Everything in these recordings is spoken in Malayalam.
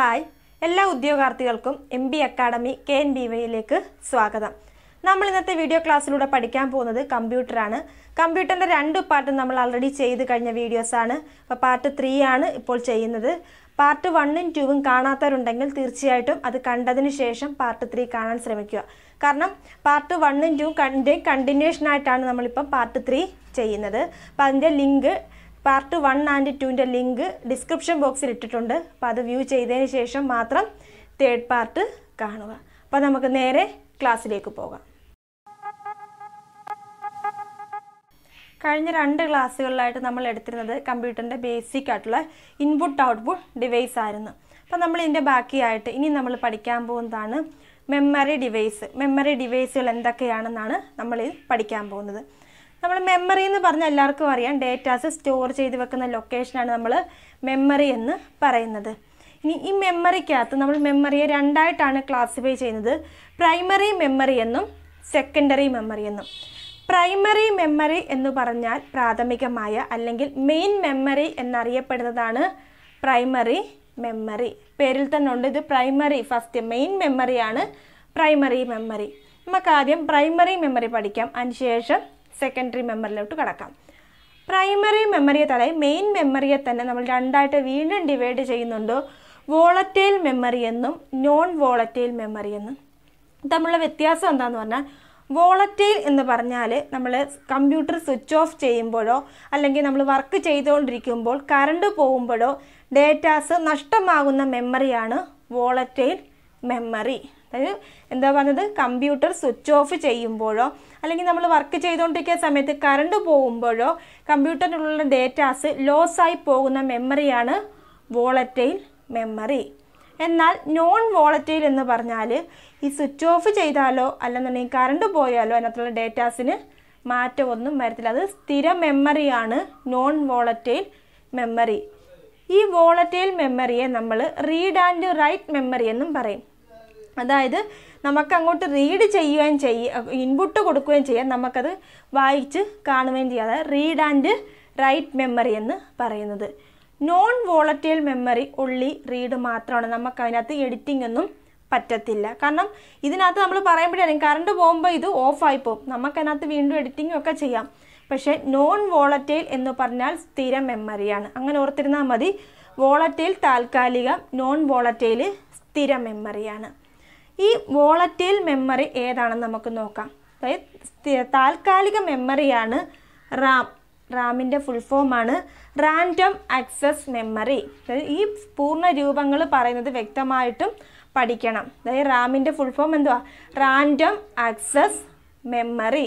ഹായ് എല്ലാ ഉദ്യോഗാർത്ഥികൾക്കും M B academy K N B വൈയിലേക്ക് സ്വാഗതം നമ്മൾ ഇന്നത്തെ വീഡിയോ ക്ലാസ്സിലൂടെ പഠിക്കാൻ പോകുന്നത് കമ്പ്യൂട്ടറാണ് കമ്പ്യൂട്ടറിൻ്റെ രണ്ട് പാർട്ട് നമ്മൾ ആൾറെഡി ചെയ്ത് കഴിഞ്ഞ വീഡിയോസാണ് അപ്പോൾ പാർട്ട് ത്രീ ആണ് ഇപ്പോൾ ചെയ്യുന്നത് പാർട്ട് വണ്ണും ടൂവും കാണാത്തവരുണ്ടെങ്കിൽ തീർച്ചയായിട്ടും അത് കണ്ടതിന് ശേഷം പാർട്ട് ത്രീ കാണാൻ ശ്രമിക്കുക കാരണം പാർട്ട് വണ്ണും ടൂവും കണ്ടി കണ്ടിന്യൂഷൻ ആയിട്ടാണ് നമ്മളിപ്പം പാർട്ട് ത്രീ ചെയ്യുന്നത് അപ്പോൾ അതിൻ്റെ ലിങ്ക് പാർട്ട് വൺ ആൻഡ് ടുവിൻ്റെ ലിങ്ക് ഡിസ്ക്രിപ്ഷൻ ബോക്സിൽ ഇട്ടിട്ടുണ്ട് അപ്പോൾ അത് വ്യൂ ചെയ്തതിന് ശേഷം മാത്രം തേർഡ് പാർട്ട് കാണുക അപ്പോൾ നമുക്ക് നേരെ ക്ലാസ്സിലേക്ക് പോകാം കഴിഞ്ഞ രണ്ട് ക്ലാസ്സുകളിലായിട്ട് നമ്മൾ എടുത്തിരുന്നത് കമ്പ്യൂട്ടറിൻ്റെ ബേസിക് ആയിട്ടുള്ള ഇൻപുട്ട് ഔട്ട്പുട്ട് ഡിവൈസ് ആയിരുന്നു അപ്പോൾ നമ്മൾ ഇതിൻ്റെ ബാക്കിയായിട്ട് ഇനി നമ്മൾ പഠിക്കാൻ പോകുന്നതാണ് മെമ്മറി ഡിവൈസ് മെമ്മറി ഡിവൈസുകൾ എന്തൊക്കെയാണെന്നാണ് നമ്മൾ പഠിക്കാൻ പോകുന്നത് നമ്മൾ മെമ്മറി എന്ന് പറഞ്ഞാൽ എല്ലാവർക്കും അറിയാം ഡേറ്റാസ് സ്റ്റോർ ചെയ്ത് വെക്കുന്ന ലൊക്കേഷനാണ് നമ്മൾ മെമ്മറി എന്ന് പറയുന്നത് ഇനി ഈ മെമ്മറിക്കകത്ത് നമ്മൾ മെമ്മറിയെ രണ്ടായിട്ടാണ് ക്ലാസിഫൈ ചെയ്യുന്നത് പ്രൈമറി മെമ്മറി എന്നും സെക്കൻഡറി മെമ്മറി എന്നും പ്രൈമറി മെമ്മറി എന്ന് പറഞ്ഞാൽ പ്രാഥമികമായ അല്ലെങ്കിൽ മെയിൻ മെമ്മറി എന്നറിയപ്പെടുന്നതാണ് പ്രൈമറി മെമ്മറി പേരിൽ തന്നെ ഉണ്ട് ഇത് പ്രൈമറി ഫസ്റ്റ് മെയിൻ മെമ്മറിയാണ് പ്രൈമറി മെമ്മറി നമുക്ക് ആദ്യം പ്രൈമറി മെമ്മറി പഠിക്കാം അതിനുശേഷം സെക്കൻഡറി മെമ്മറിയിലോട്ട് കടക്കാം പ്രൈമറി മെമ്മറിയെ തന്നെ മെയിൻ മെമ്മറിയെ തന്നെ നമ്മൾ രണ്ടായിട്ട് വീണ്ടും ഡിവൈഡ് ചെയ്യുന്നുണ്ട് വോളറ്റൈൽ മെമ്മറി എന്നും നോൺ വോളറ്റൈൽ മെമ്മറി എന്നും തമ്മിലുള്ള വ്യത്യാസം എന്താണെന്ന് പറഞ്ഞാൽ വോളറ്റൈൽ എന്ന് പറഞ്ഞാൽ നമ്മൾ കമ്പ്യൂട്ടർ സ്വിച്ച് ഓഫ് ചെയ്യുമ്പോഴോ അല്ലെങ്കിൽ നമ്മൾ വർക്ക് ചെയ്തുകൊണ്ടിരിക്കുമ്പോൾ കറണ്ട് പോകുമ്പോഴോ ഡേറ്റാസ് നഷ്ടമാകുന്ന മെമ്മറിയാണ് വോളറ്റൈൽ മെമ്മറി അതായത് എന്താ പറഞ്ഞത് കമ്പ്യൂട്ടർ സ്വിച്ച് ഓഫ് ചെയ്യുമ്പോഴോ അല്ലെങ്കിൽ നമ്മൾ വർക്ക് ചെയ്തുകൊണ്ടിരിക്കുന്ന സമയത്ത് കറണ്ട് പോകുമ്പോഴോ കമ്പ്യൂട്ടറിലുള്ള ഡേറ്റാസ് ലോസ് ആയി പോകുന്ന മെമ്മറിയാണ് വോളറ്റൈൽ മെമ്മറി എന്നാൽ നോൺ വോളറ്റൈൽ എന്ന് പറഞ്ഞാൽ ഈ സ്വിച്ച് ഓഫ് ചെയ്താലോ അല്ലെന്നുണ്ടെങ്കിൽ കറണ്ട് പോയാലോ അതിനകത്തുള്ള ഡേറ്റാസിന് മാറ്റമൊന്നും വരത്തില്ല അത് സ്ഥിര മെമ്മറിയാണ് നോൺ വോളറ്റൈൽ മെമ്മറി ഈ വോളറ്റൈൽ മെമ്മറിയെ നമ്മൾ റീഡ് ആൻഡ് റൈറ്റ് മെമ്മറി എന്നും പറയും അതായത് നമുക്ക് അങ്ങോട്ട് റീഡ് ചെയ്യുകയും ചെയ്യുക ഇൻപുട്ട് കൊടുക്കുകയും ചെയ്യാം നമുക്കത് വായിച്ച് കാണുകയും ചെയ്യാം അതായത് റീഡ് ആൻഡ് റൈറ്റ് മെമ്മറി എന്ന് പറയുന്നത് non volatile memory only read മാത്രമാണ് നമുക്ക് അതിനകത്ത് എഡിറ്റിംഗ് ഒന്നും പറ്റത്തില്ല കാരണം ഇതിനകത്ത് നമ്മൾ പറയുമ്പോഴാണ് കറണ്ട് പോകുമ്പോൾ ഇത് ഓഫായി പോകും നമുക്കതിനകത്ത് വീണ്ടും എഡിറ്റിംഗ് ഒക്കെ ചെയ്യാം പക്ഷേ നോൺ വോളറ്റൈൽ എന്ന് പറഞ്ഞാൽ സ്ഥിര മെമ്മറിയാണ് അങ്ങനെ ഓർത്തിരുന്നാൽ മതി വോളറ്റൈൽ താൽക്കാലികം നോൺ വോളറ്റൈൽ സ്ഥിര മെമ്മറിയാണ് ഈ വോളറ്റൈൽ മെമ്മറി ഏതാണെന്ന് നമുക്ക് നോക്കാം അതായത് താൽക്കാലിക മെമ്മറിയാണ് റാം റാമിൻ്റെ ഫുൾ ഫോമാണ് റാൻഡം ആക്സസ് മെമ്മറി അതായത് ഈ പൂർണ്ണ രൂപങ്ങൾ പറയുന്നത് വ്യക്തമായിട്ടും പഠിക്കണം അതായത് റാമിൻ്റെ ഫുൾ ഫോം എന്തുവാ റാൻഡം ആക്സസ് മെമ്മറി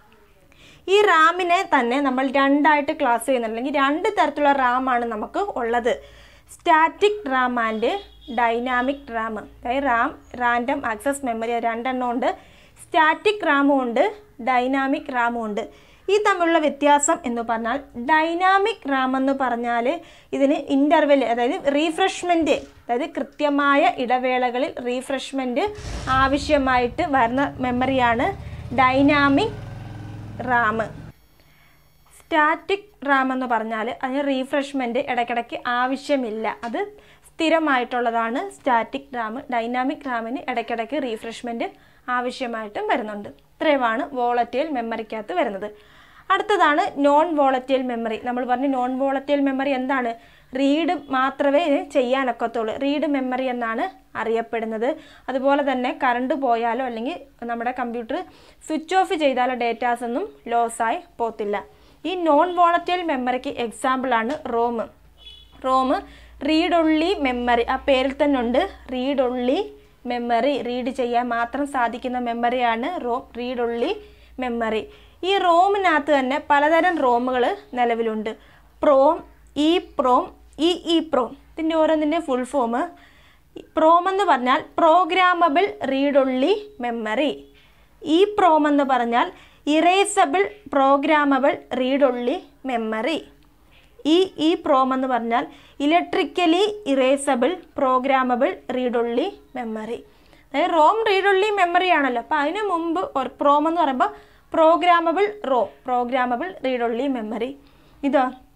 ഈ റാമിനെ തന്നെ നമ്മൾ രണ്ടായിട്ട് ക്ലാസ് ചെയ്യുന്നുണ്ട് അല്ലെങ്കിൽ രണ്ട് തരത്തിലുള്ള റാമാണ് നമുക്ക് ഉള്ളത് static RAM and dynamic RAM അതായത് റാം റാൻഡം ആക്സസ് മെമ്മറി രണ്ടെണ്ണം ഉണ്ട് സ്റ്റാറ്റിക് റാമും ഉണ്ട് ഡൈനാമിക് റാമും ഉണ്ട് ഈ തമ്മിലുള്ള വ്യത്യാസം എന്ന് പറഞ്ഞാൽ ഡൈനാമിക് റാം എന്ന് പറഞ്ഞാൽ ഇതിന് ഇൻ്റർവെൽ അതായത് റീഫ്രഷ്മെൻറ്റ് അതായത് കൃത്യമായ ഇടവേളകളിൽ റീഫ്രഷ്മെൻറ്റ് ആവശ്യമായിട്ട് വരുന്ന മെമ്മറിയാണ് ഡൈനാമിക് റാം സ്റ്റാറ്റിക് റാം എന്ന് പറഞ്ഞാൽ അതിന് റീഫ്രഷ്മെൻറ്റ് ഇടയ്ക്കിടയ്ക്ക് ആവശ്യമില്ല അത് സ്ഥിരമായിട്ടുള്ളതാണ് സ്റ്റാറ്റിക് റാം ഡൈനാമിക് റാമിന് ഇടയ്ക്കിടയ്ക്ക് റീഫ്രഷ്മെൻറ്റ് ആവശ്യമായിട്ടും വരുന്നുണ്ട് ഇത്രയുമാണ് വോളറ്റൈൽ മെമ്മറിക്കകത്ത് വരുന്നത് അടുത്തതാണ് നോൺ വോളറ്റൈൽ മെമ്മറി നമ്മൾ പറഞ്ഞു നോൺ വോളറ്റൈൽ മെമ്മറി എന്താണ് റീഡ് മാത്രമേ ഇത് ചെയ്യാനൊക്കത്തുള്ളൂ റീഡ് മെമ്മറി എന്നാണ് അറിയപ്പെടുന്നത് അതുപോലെ തന്നെ കറണ്ട് പോയാലോ അല്ലെങ്കിൽ നമ്മുടെ കമ്പ്യൂട്ടർ സ്വിച്ച് ഓഫ് ചെയ്താലോ ഡേറ്റാസ് ഒന്നും ലോസായി പോത്തില്ല ഈ നോൺ വോളറ്റൈൽ മെമ്മറിക്ക് എക്സാമ്പിളാണ് ROM ROM read only memory ആ പേരിൽ തന്നെ ഉണ്ട് റീഡ് ഒള്ളി മെമ്മറി റീഡ് ചെയ്യാൻ മാത്രം സാധിക്കുന്ന മെമ്മറിയാണ് റോം റീഡ് ഒള്ളി മെമ്മറി ഈ റോമിനകത്ത് തന്നെ പലതരം റോമുകൾ നിലവിലുണ്ട് PROM E PROM E E PROM ഇതിൻ്റെ ഓരോന്നിൻ്റെ ഫുൾ ഫോം പ്രോം എന്ന് പറഞ്ഞാൽ programmable read only memory E PROM എന്ന് പറഞ്ഞാൽ erasable programmable read only memory E E PROM എന്ന് പറഞ്ഞാൽ electrically erasable programmable read only memory അതായത് റോം റീഡ് ഒള്ളി മെമ്മറി ആണല്ലോ അപ്പോൾ അതിന് മുമ്പ് പ്രോം എന്ന് പറയുമ്പോൾ programmable ROM programmable read only memory ഇതോ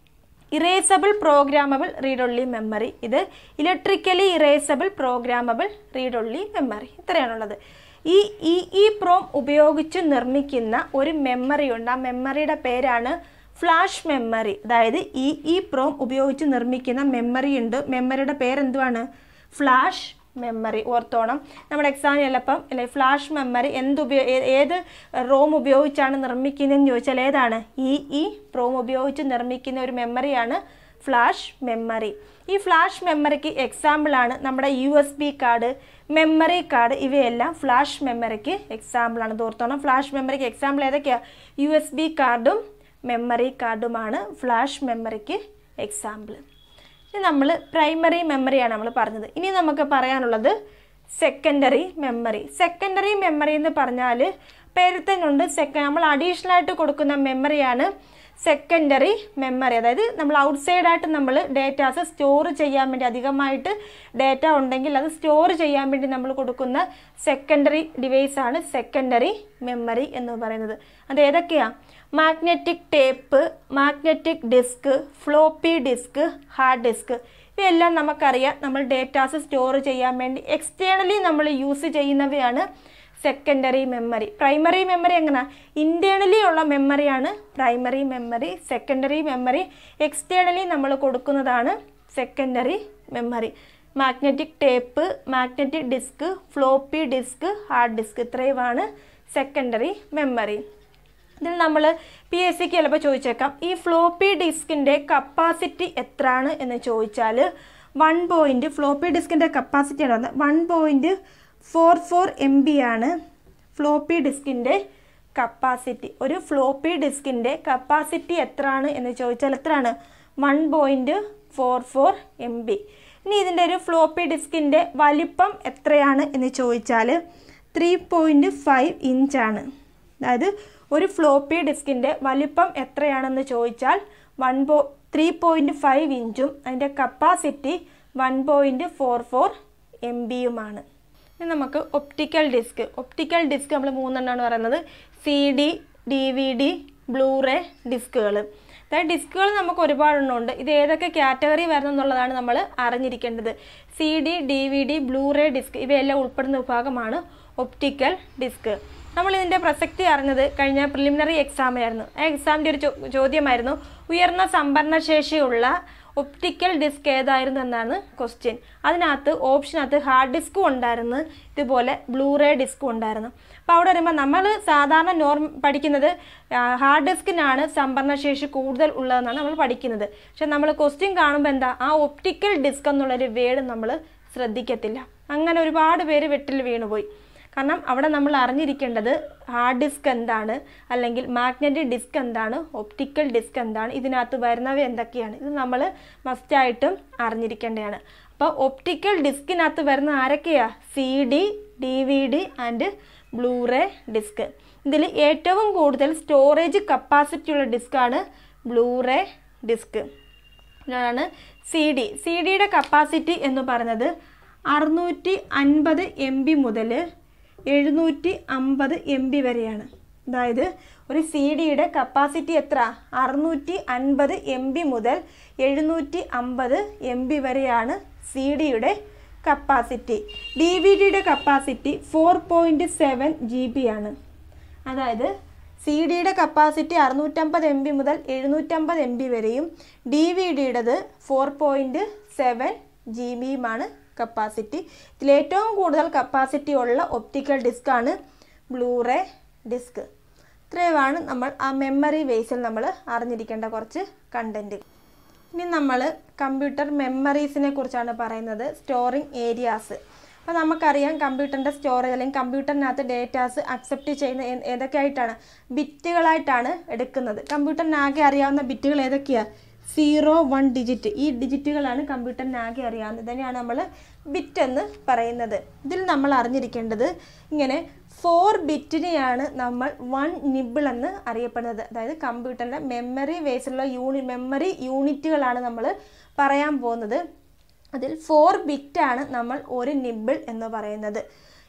erasable programmable read only memory ഇത് electrically erasable programmable read only memory ഇത്രയാണുള്ളത് ഈ ഇ ഇ പ്രോം ഉപയോഗിച്ച് നിർമ്മിക്കുന്ന ഒരു മെമ്മറി ഉണ്ട് ആ മെമ്മറിയുടെ പേരാണ് ഫ്ലാഷ് മെമ്മറി അതായത് ഇ ഇ പ്രോം ഉപയോഗിച്ച് നിർമ്മിക്കുന്ന മെമ്മറി ഉണ്ട് മെമ്മറിയുടെ പേരെന്തുവാണ് ഫ്ലാഷ് മെമ്മറി ഓർത്തോണം നമ്മുടെ എക്സാമിന് ചിലപ്പം അല്ലെ ഫ്ലാഷ് മെമ്മറി എന്ത് ഉപയോ ഏ- ഏത് റോം ഉപയോഗിച്ചാണ് നിർമ്മിക്കുന്നതെന്ന് ചോദിച്ചാൽ ഏതാണ് ഈ ഈ പ്രോം ഉപയോഗിച്ച് നിർമ്മിക്കുന്ന ഒരു മെമ്മറിയാണ് ഫ്ലാഷ് മെമ്മറി ഈ ഫ്ലാഷ് മെമ്മറിക്ക് എക്സാമ്പിളാണ് നമ്മുടെ U S B card memory card ഇവയെല്ലാം ഫ്ലാഷ് മെമ്മറിക്ക് എക്സാമ്പിളാണ് ഇത് ഓർത്തോണം ഫ്ലാഷ് മെമ്മറിക്ക് എക്സാമ്പിൾ ഏതൊക്കെയാണ് യു എസ് ബി കാർഡും മെമ്മറി കാർഡുമാണ് ഫ്ലാഷ് മെമ്മറിക്ക് എക്സാമ്പിൾ ഇനി നമ്മൾ പ്രൈമറി മെമ്മറിയാണ് നമ്മൾ പറഞ്ഞത് ഇനി നമുക്ക് പറയാനുള്ളത് സെക്കൻഡറി മെമ്മറി സെക്കൻഡറി മെമ്മറി എന്ന് പറഞ്ഞാൽ പേരിൽ തന്നെ ഉണ്ട് സെക്ക നമ്മൾ അഡീഷണൽ ആയിട്ട് കൊടുക്കുന്ന മെമ്മറിയാണ് സെക്കൻഡറി മെമ്മറി അതായത് നമ്മൾ ഔട്ട്സൈഡ് ആയിട്ട് നമ്മൾ ഡേറ്റാസ് സ്റ്റോർ ചെയ്യാൻ വേണ്ടി അധികമായിട്ട് ഡേറ്റ ഉണ്ടെങ്കിൽ അത് സ്റ്റോർ ചെയ്യാൻ വേണ്ടി നമ്മൾ കൊടുക്കുന്ന സെക്കൻഡറി ഡിവൈസ് ആണ് സെക്കൻഡറി മെമ്മറി എന്ന് പറയുന്നത് അത് ഏതൊക്കെയാണ് magnetic tape magnetic disk floppy disk hard disk ഇവയെല്ലാം നമുക്കറിയാം നമ്മൾ ഡേറ്റാസ് സ്റ്റോർ ചെയ്യാൻ വേണ്ടി എക്സ്റ്റേണലി നമ്മൾ യൂസ് ചെയ്യുന്നവയാണ് സെക്കൻഡറി മെമ്മറി പ്രൈമറി മെമ്മറി എങ്ങനെ ഇൻറ്റേർണലി ഉള്ള മെമ്മറിയാണ് primary memory secondary memory externally നമ്മൾ കൊടുക്കുന്നതാണ് secondary memory magnetic tape magnetic disk floppy disk hard disk ഇത്രയുമാണ് സെക്കൻഡറി മെമ്മറി ഇതിൽ നമ്മൾ പി എസ് സിക്ക് ചിലപ്പോൾ ചോദിച്ചേക്കാം ഈ ഫ്ലോപ്പി ഡിസ്കിൻ്റെ കപ്പാസിറ്റി എത്രയാണ് എന്ന് ചോദിച്ചാൽ വൺ പോയിൻറ്റ് ഫ്ലോപ്പി ഡിസ്കിൻ്റെ കപ്പാസിറ്റി ആണ് one point four four M B ആണ് ഫ്ലോപ്പി ഡിസ്കിൻ്റെ കപ്പാസിറ്റി ഒരു ഫ്ലോപ്പി ഡിസ്കിൻ്റെ കപ്പാസിറ്റി എത്രയാണ് എന്ന് ചോദിച്ചാൽ എത്രയാണ് one point four four M B ഇനി ഇതിൻ്റെ ഒരു ഫ്ലോപ്പി ഡിസ്കിൻ്റെ വലിപ്പം എത്രയാണ് എന്ന് ചോദിച്ചാൽ ത്രീ പോയിൻറ്റ് ഫൈവ് ഇഞ്ചാണ് അതായത് ഒരു ഫ്ലോപ്പി ഡിസ്കിൻ്റെ വലിപ്പം എത്രയാണെന്ന് ചോദിച്ചാൽ വൺ പോ ത്രീ പോയിൻറ്റ് ഫൈവ് ഇഞ്ചും അതിൻ്റെ capacity one point four four M ബിയുമാണ് ഇനി നമുക്ക് ഒപ്റ്റിക്കൽ ഡിസ്ക് ഒപ്റ്റിക്കൽ ഡിസ്ക് നമ്മൾ മൂന്നെണ്ണമാണ് പറയുന്നത് C D D V D Blu ray ഡിസ്കുകൾ അതായത് ഡിസ്കുകൾ നമുക്ക് ഒരുപാടെണ്ണമുണ്ട് ഇത് ഏതൊക്കെ കാറ്റഗറി വരുന്നു എന്നുള്ളതാണ് നമ്മൾ അറിഞ്ഞിരിക്കേണ്ടത് C D D V D Blu ray disc ഇവയെല്ലാം ഉൾപ്പെടുന്ന വിഭാഗമാണ് ഒപ്റ്റിക്കൽ ഡിസ്ക് നമ്മൾ ഇതിൻ്റെ പ്രസക്തി അറിഞ്ഞത് കഴിഞ്ഞ പ്രിലിമിനറി എക്സാമിലായിരുന്നു ആ എക്സാമിൻ്റെ ഒരു ചോ- ചോദ്യമായിരുന്നു ഉയർന്ന സംഭരണശേഷിയുള്ള ഒപ്റ്റിക്കൽ ഡിസ്ക് ഏതായിരുന്നു എന്നാണ് ക്വസ്റ്റ്യൻ അതിനകത്ത് ഓപ്ഷനകത്ത് ഹാർഡ് ഡിസ്കും ഉണ്ടായിരുന്നു ഇതുപോലെ ബ്ലൂറേ ഡിസ്കും ഉണ്ടായിരുന്നു അപ്പോൾ അവിടെ വരുമ്പോൾ നമ്മൾ സാധാരണ നോർം പഠിക്കുന്നത് ഹാർഡ് ഡിസ്കിനാണ് സംഭരണശേഷി കൂടുതൽ ഉള്ളതെന്നാണ് നമ്മൾ പഠിക്കുന്നത് പക്ഷെ നമ്മൾ ക്വസ്റ്റ്യൻ കാണുമ്പോൾ എന്താ ആ ഒപ്റ്റിക്കൽ ഡിസ്ക് എന്നുള്ളൊരു വേർഡ് നമ്മൾ ശ്രദ്ധിക്കത്തില്ല അങ്ങനെ ഒരുപാട് പേര് വെട്ടിൽ വീണുപോയി കാരണം അവിടെ നമ്മൾ അറിഞ്ഞിരിക്കേണ്ടത് ഹാർഡ് ഡിസ്ക് എന്താണ് അല്ലെങ്കിൽ മാഗ്നറ്റിക് ഡിസ്ക് എന്താണ് ഒപ്റ്റിക്കൽ ഡിസ്ക് എന്താണ് ഇതിനകത്ത് വരുന്നവ എന്തൊക്കെയാണ് ഇത് നമ്മൾ മസ്റ്റായിട്ടും അറിഞ്ഞിരിക്കേണ്ടതാണ് അപ്പോൾ ഒപ്റ്റിക്കൽ ഡിസ്കിനകത്ത് വരുന്ന ആരൊക്കെയാ C D D V D and Blu ray disc ഇതിൽ ഏറ്റവും കൂടുതൽ സ്റ്റോറേജ് കപ്പാസിറ്റി ഉള്ള ഡിസ്കാണ് ബ്ലൂറേ ഡിസ്ക് ഇതാണ് സി ഡി സി ഡിയുടെ കപ്പാസിറ്റി എന്ന് പറയുന്നത് അറുന്നൂറ്റി അൻപത് എം ബി മുതൽ എഴുന്നൂറ്റി അമ്പത് എം ബി വരെയാണ് അതായത് ഒരു സി ഡിയുടെ കപ്പാസിറ്റി എത്ര അറുന്നൂറ്റി അൻപത് എം ബി മുതൽ എഴുന്നൂറ്റി അമ്പത് എം ബി വരെയാണ് സി ഡിയുടെ കപ്പാസിറ്റി ഡി വി ഡിയുടെ capacity four point seven G B ആണ് അതായത് സി ഡിയുടെ കപ്പാസിറ്റി അറുന്നൂറ്റമ്പത് എം ബി മുതൽ എഴുന്നൂറ്റമ്പത് എം ബി വരെയും ഡി വി ഡിയുടേത് ഫോർ പോയിൻറ്റ് സെവൻ ജി ബിയുമാണ് കപ്പാസിറ്റി ഇതിൽ ഏറ്റവും കൂടുതൽ കപ്പാസിറ്റി ഉള്ള ഒപ്റ്റിക്കൽ ഡിസ്കാണ് ബ്ലൂറേ ഡിസ്ക് ഇത്രയുമാണ് നമ്മൾ ആ മെമ്മറി ബേസിൽ നമ്മൾ അറിഞ്ഞിരിക്കേണ്ട കുറച്ച് കണ്ടൻറ്റ് ഇനി നമ്മൾ കമ്പ്യൂട്ടർ മെമ്മറീസിനെ കുറിച്ചാണ് പറയുന്നത് സ്റ്റോറിങ് ഏരിയാസ് അപ്പോൾ നമുക്കറിയാം കമ്പ്യൂട്ടറിൻ്റെ സ്റ്റോറേജ് അല്ലെങ്കിൽ കമ്പ്യൂട്ടറിനകത്ത് ഡേറ്റാസ് അക്സെപ്റ്റ് ചെയ്യുന്ന ഏ- ഏതൊക്കെ ആയിട്ടാണ് ബിറ്റുകളായിട്ടാണ് എടുക്കുന്നത് കമ്പ്യൂട്ടറിനാകെ അറിയാവുന്ന ബിറ്റുകൾ ഏതൊക്കെയാണ് സീറോ വൺ ഡിജിറ്റ് ഈ ഡിജിറ്റുകളാണ് കമ്പ്യൂട്ടറിനാകെ അറിയാവുന്നത് ഇതിനെയാണ് നമ്മൾ ബിറ്റ് എന്ന് പറയുന്നത് ഇതിൽ നമ്മൾ അറിഞ്ഞിരിക്കേണ്ടത് ഇങ്ങനെ ഫോർ ബിറ്റിനെയാണ് നമ്മൾ വൺ നിബിൾ എന്ന് അറിയപ്പെടുന്നത് അതായത് കമ്പ്യൂട്ടറിൻ്റെ മെമ്മറി ബേസിലുള്ള യൂണി മെമ്മറി യൂണിറ്റുകളാണ് നമ്മൾ പറയാൻ പോകുന്നത് അതിൽ ഫോർ ബിറ്റാണ് നമ്മൾ ഒരു നിബിൾ എന്ന് പറയുന്നത്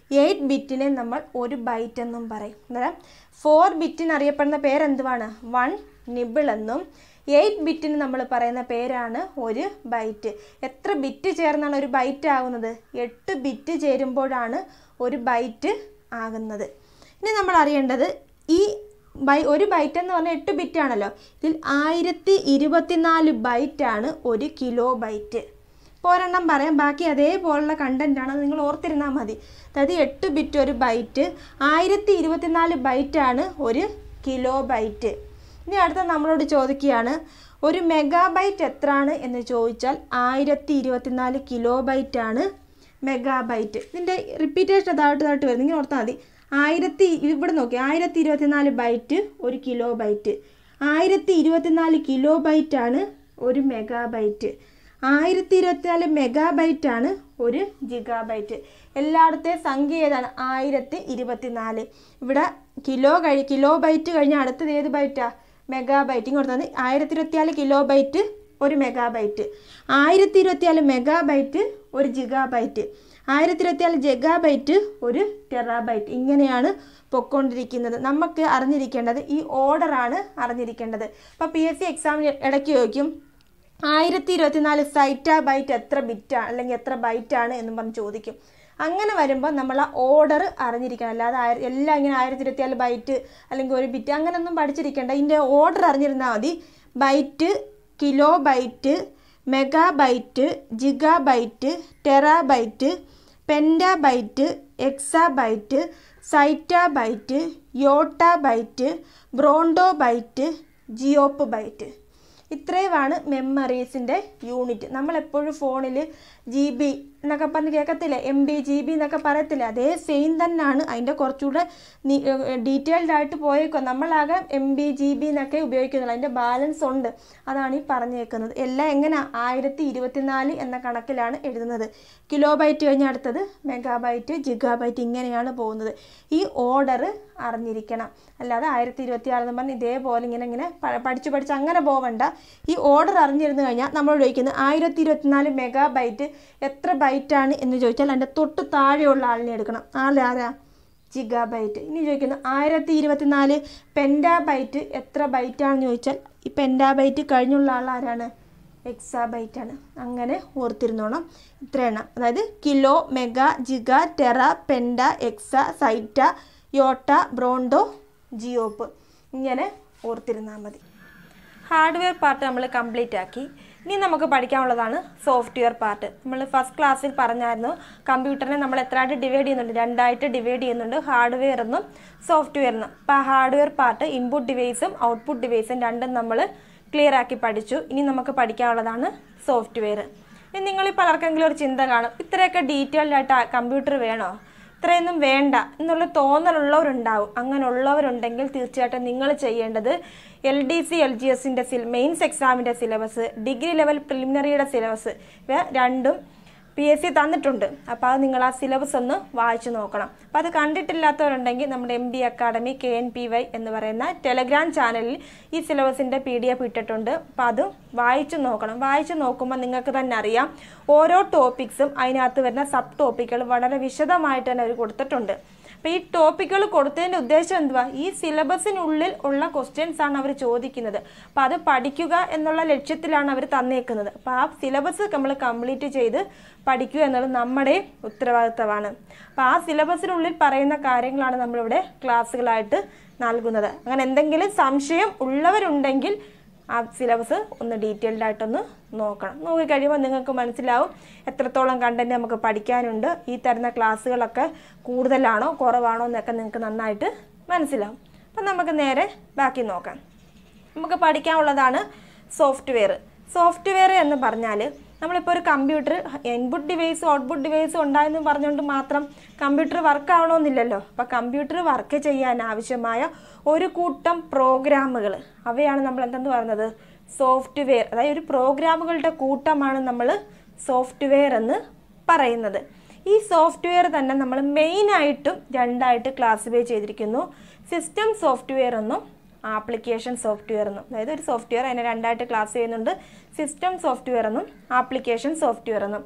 എയ്റ്റ് ബിറ്റിനെ നമ്മൾ ഒരു ബൈറ്റ് എന്നും പറയും അന്നേരം ഫോർ ബിറ്റിന് അറിയപ്പെടുന്ന പേരെന്തുവാണ് വൺ നിബിൾ എന്നും എയ്റ്റ് ബിറ്റിന് നമ്മൾ പറയുന്ന പേരാണ് ഒരു ബൈറ്റ് എത്ര ബിറ്റ് ചേർന്നാണ് ഒരു ബൈറ്റ് ആകുന്നത് എട്ട് ബിറ്റ് ചേരുമ്പോഴാണ് ഒരു ബൈറ്റ് ആകുന്നത് ഇനി നമ്മൾ അറിയേണ്ടത് ഈ ബൈ ഒരു ബൈറ്റ് എന്ന് പറഞ്ഞാൽ എട്ട് ബിറ്റ് ആണല്ലോ ഇതിൽ ആയിരത്തി ഇരുപത്തിനാല് ബൈറ്റാണ് ഒരു കിലോ ബൈറ്റ് ഇപ്പോൾ ഒരെണ്ണം പറയാം ബാക്കി അതേപോലുള്ള കണ്ടന്റ് ആണ് അത് നിങ്ങൾ ഓർത്തിരുന്നാൽ മതി അതായത് എട്ട് ബിറ്റ് ഒരു ബൈറ്റ് ആയിരത്തി ഇരുപത്തിനാല് ബൈറ്റാണ് ഒരു കിലോ ബൈറ്റ് ഇനി അടുത്ത നമ്മളോട് ചോദിക്കുകയാണ് ഒരു മെഗാബൈറ്റ് എത്രയാണ് എന്ന് ചോദിച്ചാൽ ആയിരത്തി ഇരുപത്തിനാല് കിലോ ബൈറ്റാണ് മെഗാബൈറ്റ് ഇതിൻ്റെ റിപ്പീറ്റേഷൻ അതായിട്ട് ഇതായിട്ട് വരും നിങ്ങൾ ഓർത്താൽ മതി ആയിരത്തി ഇവിടെ നോക്കി ആയിരത്തി ഇരുപത്തിനാല് ബൈറ്റ് ഒരു കിലോ ബൈറ്റ് ആയിരത്തി ഇരുപത്തിനാല് കിലോ ബൈറ്റാണ് ഒരു മെഗാബൈറ്റ് ആയിരത്തി ഇരുപത്തിനാല് മെഗാബൈറ്റ് ആണ് ഒരു ജിഗാബൈറ്റ് എല്ലായിടത്തെ സംഖ്യ ഏതാണ് ആയിരത്തി ഇരുപത്തിനാല് ഇവിടെ കിലോ കഴി കിലോ ബൈറ്റ് കഴിഞ്ഞ അടുത്തത് ഏത് ബൈറ്റാ മെഗാബൈറ്റ് ഇങ്ങോട്ട് തന്നെ ആയിരത്തി ഇരുപത്തിനാല് കിലോ ബൈറ്റ് ഒരു മെഗാബൈറ്റ് ആയിരത്തി ഇരുപത്തിനാല് മെഗാബൈറ്റ് ഒരു ജിഗാബൈറ്റ് ആയിരത്തി ഇരുപത്തിനാല് ജഗാബൈറ്റ് ഒരു ടെറാബൈറ്റ് ഇങ്ങനെയാണ് പൊയ്ക്കൊണ്ടിരിക്കുന്നത് നമുക്ക് അറിഞ്ഞിരിക്കേണ്ടത് ഈ ഓർഡറാണ് അറിഞ്ഞിരിക്കേണ്ടത് അപ്പോൾ പി എസ് സി എക്സാമിന് ഇടയ്ക്ക് ചോദിക്കും ആയിരത്തി ഇരുപത്തിനാല് സൈറ്റ ബൈറ്റ് എത്ര ബിറ്റാണ് അല്ലെങ്കിൽ എത്ര ബൈറ്റാണ് എന്ന് പറഞ്ഞ് ചോദിക്കും അങ്ങനെ വരുമ്പോൾ നമ്മൾ ആ ഓർഡർ അറിഞ്ഞിരിക്കണം അല്ലാതെ ആയിര എല്ലാം ഇങ്ങനെ ആയിരത്തി ഇരുപത്തിനാല് ബൈറ്റ് അല്ലെങ്കിൽ ഒരു ബിറ്റ് അങ്ങനെയൊന്നും പഠിച്ചിരിക്കേണ്ട ഇതിൻ്റെ ഓർഡർ അറിഞ്ഞിരുന്നാൽ മതി byte kilobyte megabyte gigabyte terabyte pentabyte exabyte zettabyte yottabyte brontobyte geopbyte ഇത്രയുമാണ് മെമ്മറീസിൻ്റെ യൂണിറ്റ് നമ്മളെപ്പോഴും ഫോണിൽ ജി ബി എന്നൊക്കെ പറഞ്ഞ് കേൾക്കത്തില്ലേ എം ബി ജി ബി എന്നൊക്കെ പറയത്തില്ലേ അതേ സെയിം തന്നെയാണ് അതിൻ്റെ കുറച്ചുകൂടെ ഡീറ്റെയിൽഡ് ആയിട്ട് പോയേക്കോ നമ്മളാകെ എം ബി ജി ബി എന്നൊക്കെ ഉപയോഗിക്കുന്നുള്ളൂ അതിൻ്റെ ബാലൻസ് ഉണ്ട് അതാണ് ഈ പറഞ്ഞേക്കുന്നത് എല്ലാം എങ്ങനെ ആയിരത്തി ഇരുപത്തിനാല് എന്ന കണക്കിലാണ് എഴുതുന്നത് കിലോ ബൈറ്റ് കഴിഞ്ഞ അടുത്തത് മെഗാബൈറ്റ് ജിഗാബൈറ്റ് ഇങ്ങനെയാണ് പോകുന്നത് ഈ ഓർഡർ അറിഞ്ഞിരിക്കണം അല്ലാതെ ആയിരത്തി ഇരുപത്തി ആറ് എന്ന് പറഞ്ഞ് ഇതേപോലെ ഇങ്ങനെ ഇങ്ങനെ പ- പഠിച്ച് പഠിച്ച് അങ്ങനെ പോവണ്ട ഈ ഓർഡർ അറിഞ്ഞിരുന്നു കഴിഞ്ഞാൽ നമ്മൾ ചോദിക്കുന്നത് ആയിരത്തി ഇരുപത്തിനാല് മെഗാബൈറ്റ് എത്ര ബൈറ്റാണ് എന്ന് ചോദിച്ചാൽ അതിൻ്റെ തൊട്ട് താഴെയുള്ള ആളിനെ എടുക്കണം ആളാരാ ജിഗാബൈറ്റ് ഇനി ചോദിക്കുന്നു ആയിരത്തി ഇരുപത്തിനാല് പെൻറ്റാബൈറ്റ് എത്ര ബൈറ്റാണെന്ന് ചോദിച്ചാൽ ഈ പെൻറ്റാബൈറ്റ് കഴിഞ്ഞുള്ള ആൾ ആരാണ് എക്സാബൈറ്റ് ആണ് അങ്ങനെ ഓർത്തിരുന്നോണം ഇത്ര എണ്ണം അതായത് kilo mega giga tera penta exa zetta yotta bronto geop ഇങ്ങനെ ഓർത്തിരുന്നാൽ മതി ഹാർഡ്വെയർ പാർട്ട് നമ്മൾ കംപ്ലീറ്റ് ആക്കി ഇനി നമുക്ക് പഠിക്കാനുള്ളതാണ് സോഫ്റ്റ്വെയർ പാർട്ട് നമ്മൾ ഫസ്റ്റ് ക്ലാസ്സിൽ പറഞ്ഞായിരുന്നു കമ്പ്യൂട്ടറിനെ നമ്മൾ എത്രയായിട്ട് ഡിവൈഡ് ചെയ്യുന്നുണ്ട് രണ്ടായിട്ട് ഡിവൈഡ് ചെയ്യുന്നുണ്ട് ഹാർഡ്വെയർ എന്നും സോഫ്റ്റ്വെയർ എന്നും അപ്പോൾ ആ ഹാർഡ്വെയർ പാർട്ട് ഇൻപുട്ട് ഡിവൈസും ഔട്ട്പുട്ട് ഡിവൈസും രണ്ടും നമ്മൾ ക്ലിയർ ആക്കി പഠിച്ചു ഇനി നമുക്ക് പഠിക്കാനുള്ളതാണ് സോഫ്റ്റ്വെയർ ഇനി നിങ്ങളിൽ പലർക്കെങ്കിലും ഒരു ചിന്ത കാണും ഇത്രയൊക്കെ ഡീറ്റെയിൽഡ് ആയിട്ട് കമ്പ്യൂട്ടർ വേണോ ഇത്രയൊന്നും വേണ്ട എന്നുള്ള തോന്നലുള്ളവരുണ്ടാവും അങ്ങനെയുള്ളവരുണ്ടെങ്കിൽ തീർച്ചയായിട്ടും നിങ്ങൾ ചെയ്യേണ്ടത് L D C L G എസിൻ്റെ സിൽ മെയിൻസ് എക്സാമിൻ്റെ സിലബസ് ഡിഗ്രി ലെവൽ പ്രിലിമിനറിയുടെ സിലബസ് ഇവ രണ്ടും പി എസ് സി തന്നിട്ടുണ്ട് അപ്പോൾ അത് നിങ്ങൾ ആ സിലബസ് ഒന്ന് വായിച്ചു നോക്കണം അപ്പോൾ അത് കണ്ടിട്ടില്ലാത്തവരുണ്ടെങ്കിൽ നമ്മുടെ M D academy K N P Y എന്ന് പറയുന്ന ടെലഗ്രാം ചാനലിൽ ഈ സിലബസിൻ്റെ പി ഡി എഫ് ഇട്ടിട്ടുണ്ട് അപ്പോൾ അത് വായിച്ചു നോക്കണം വായിച്ചു നോക്കുമ്പോൾ നിങ്ങൾക്ക് തന്നെ അറിയാം ഓരോ ടോപ്പിക്സും അതിനകത്ത് വരുന്ന സബ് ടോപ്പിക്കുകൾ വളരെ വിശദമായിട്ട് തന്നെ അവർ കൊടുത്തിട്ടുണ്ട് അപ്പോൾ ഈ ടോപ്പിക്കുകൾ കൊടുത്തതിൻ്റെ ഉദ്ദേശം എന്തുവാ ഈ സിലബസിനുള്ളിൽ ഉള്ള ക്വസ്റ്റ്യൻസ് ആണ് അവർ ചോദിക്കുന്നത് അപ്പോൾ അത് പഠിക്കുക എന്നുള്ള ലക്ഷ്യത്തിലാണ് അവർ തന്നേക്കുന്നത് അപ്പോൾ ആ സിലബസ് നമ്മൾ കംപ്ലീറ്റ് ചെയ്ത് പഠിക്കുക എന്നുള്ളത് നമ്മുടെ ഉത്തരവാദിത്തമാണ് അപ്പോൾ ആ സിലബസിനുള്ളിൽ പറയുന്ന കാര്യങ്ങളാണ് നമ്മളിവിടെ ക്ലാസ്സുകളായിട്ട് നൽകുന്നത് അങ്ങനെ എന്തെങ്കിലും സംശയം ഉള്ളവരുണ്ടെങ്കിൽ ആ സിലബസ് ഒന്ന് ഡീറ്റെയിൽഡ് ആയിട്ടൊന്ന് നോക്കണം നോക്കി കഴിയുമ്പോൾ നിങ്ങൾക്ക് മനസ്സിലാവും എത്രത്തോളം കണ്ടന്റ് നമുക്ക് പഠിക്കാനുണ്ട് ഈ തരുന്ന ക്ലാസ്സുകളൊക്കെ കൂടുതലാണോ കുറവാണോ എന്നൊക്കെ നിങ്ങൾക്ക് നന്നായിട്ട് മനസ്സിലാവും അപ്പം നമുക്ക് നേരെ ബാക്കി നോക്കാം നമുക്ക് പഠിക്കാനുള്ളതാണ് സോഫ്റ്റ്വെയർ സോഫ്റ്റ്വെയർ എന്ന് പറഞ്ഞാൽ നമ്മളിപ്പോൾ ഒരു കമ്പ്യൂട്ടർ ഇൻപുട്ട് ഡിവൈസും ഔട്ട്പുട്ട് ഡിവൈസും ഉണ്ടായെന്ന് പറഞ്ഞുകൊണ്ട് മാത്രം കമ്പ്യൂട്ടർ വർക്ക് ആവണമെന്നില്ലല്ലോ അപ്പോൾ കമ്പ്യൂട്ടർ വർക്ക് ചെയ്യാൻ ആവശ്യമായ ഒരു കൂട്ടം പ്രോഗ്രാമുകൾ അവയാണ് നമ്മൾ എന്തെന്ന് പറയുന്നത് സോഫ്റ്റ്വെയർ അതായത് ഒരു പ്രോഗ്രാമുകളുടെ കൂട്ടമാണ് നമ്മൾ സോഫ്റ്റ്വെയർ എന്ന് പറയുന്നത് ഈ സോഫ്റ്റ്വെയർ തന്നെ നമ്മൾ മെയിനായിട്ടും രണ്ടായിട്ട് ക്ലാസിഫൈ ചെയ്തിരിക്കുന്നു സിസ്റ്റം സോഫ്റ്റ്വെയർ എന്നും ആപ്ലിക്കേഷൻ സോഫ്റ്റ്വെയർ എന്നും അതായത് ഒരു സോഫ്റ്റ്വെയർ അതിനെ രണ്ടായിട്ട് ക്ലാസ് ചെയ്യുന്നുണ്ട് സിസ്റ്റം സോഫ്റ്റ്വെയർ എന്നും ആപ്ലിക്കേഷൻ സോഫ്റ്റ്വെയർ എന്നും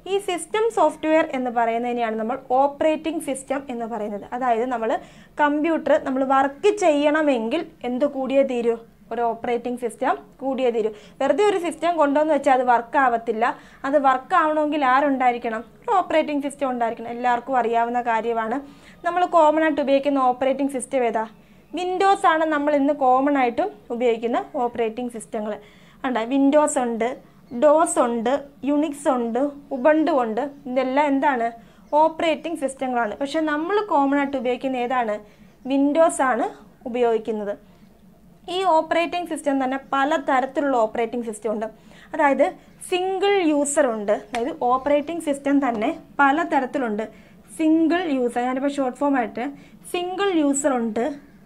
ഈ സിസ്റ്റം സോഫ്റ്റ്വെയർ എന്ന് പറയുന്നതിനെയാണ് നമ്മൾ ഓപ്പറേറ്റിംഗ് സിസ്റ്റം എന്ന് പറയുന്നത് അതായത് നമ്മൾ കമ്പ്യൂട്ടർ നമ്മൾ വർക്ക് ചെയ്യണമെങ്കിൽ എന്ത് കൂടിയേ തീരൂ ഒരു ഓപ്പറേറ്റിംഗ് സിസ്റ്റം കൂടിയേ തീരൂ വെറുതെ ഒരു സിസ്റ്റം കൊണ്ടുവന്ന് വെച്ചാൽ അത് വർക്ക് ആവത്തില്ല അത് വർക്ക് ആവണമെങ്കിൽ ആരുണ്ടായിരിക്കണം ഒരു ഓപ്പറേറ്റിംഗ് സിസ്റ്റം ഉണ്ടായിരിക്കണം എല്ലാവർക്കും അറിയാവുന്ന കാര്യമാണ് നമ്മൾ കോമൺ ആയിട്ട് ഉപയോഗിക്കുന്ന ഓപ്പറേറ്റിംഗ് സിസ്റ്റം ഏതാ വിൻഡോസ് ആണ് നമ്മൾ ഇന്ന് കോമൺ ആയിട്ടും ഉപയോഗിക്കുന്ന ഓപ്പറേറ്റിംഗ് സിസ്റ്റങ്ങൾ ഉണ്ട് വിൻഡോസ് ഉണ്ട് ഡോസ് ഉണ്ട് യുണിക്സ് ഉണ്ട് ഉബണ്ടു ഉണ്ട് ഇതെല്ലാം എന്താണ് ഓപ്പറേറ്റിംഗ് സിസ്റ്റങ്ങളാണ് പക്ഷെ നമ്മൾ കോമൺ ആയിട്ട് ഉപയോഗിക്കുന്ന ഏതാണ് വിൻഡോസ് ആണ് ഉപയോഗിക്കുന്നത് ഈ ഓപ്പറേറ്റിംഗ് സിസ്റ്റം തന്നെ പല തരത്തിലുള്ള ഓപ്പറേറ്റിംഗ് സിസ്റ്റം ഉണ്ട് അതായത് സിംഗിൾ യൂസർ ഉണ്ട് അതായത് ഓപ്പറേറ്റിംഗ് സിസ്റ്റം തന്നെ പല തരത്തിലുണ്ട് സിംഗിൾ യൂസർ ഞാനിപ്പോൾ ഷോർട്ട് ഫോം ആയിട്ട് സിംഗിൾ യൂസർ ഉണ്ട്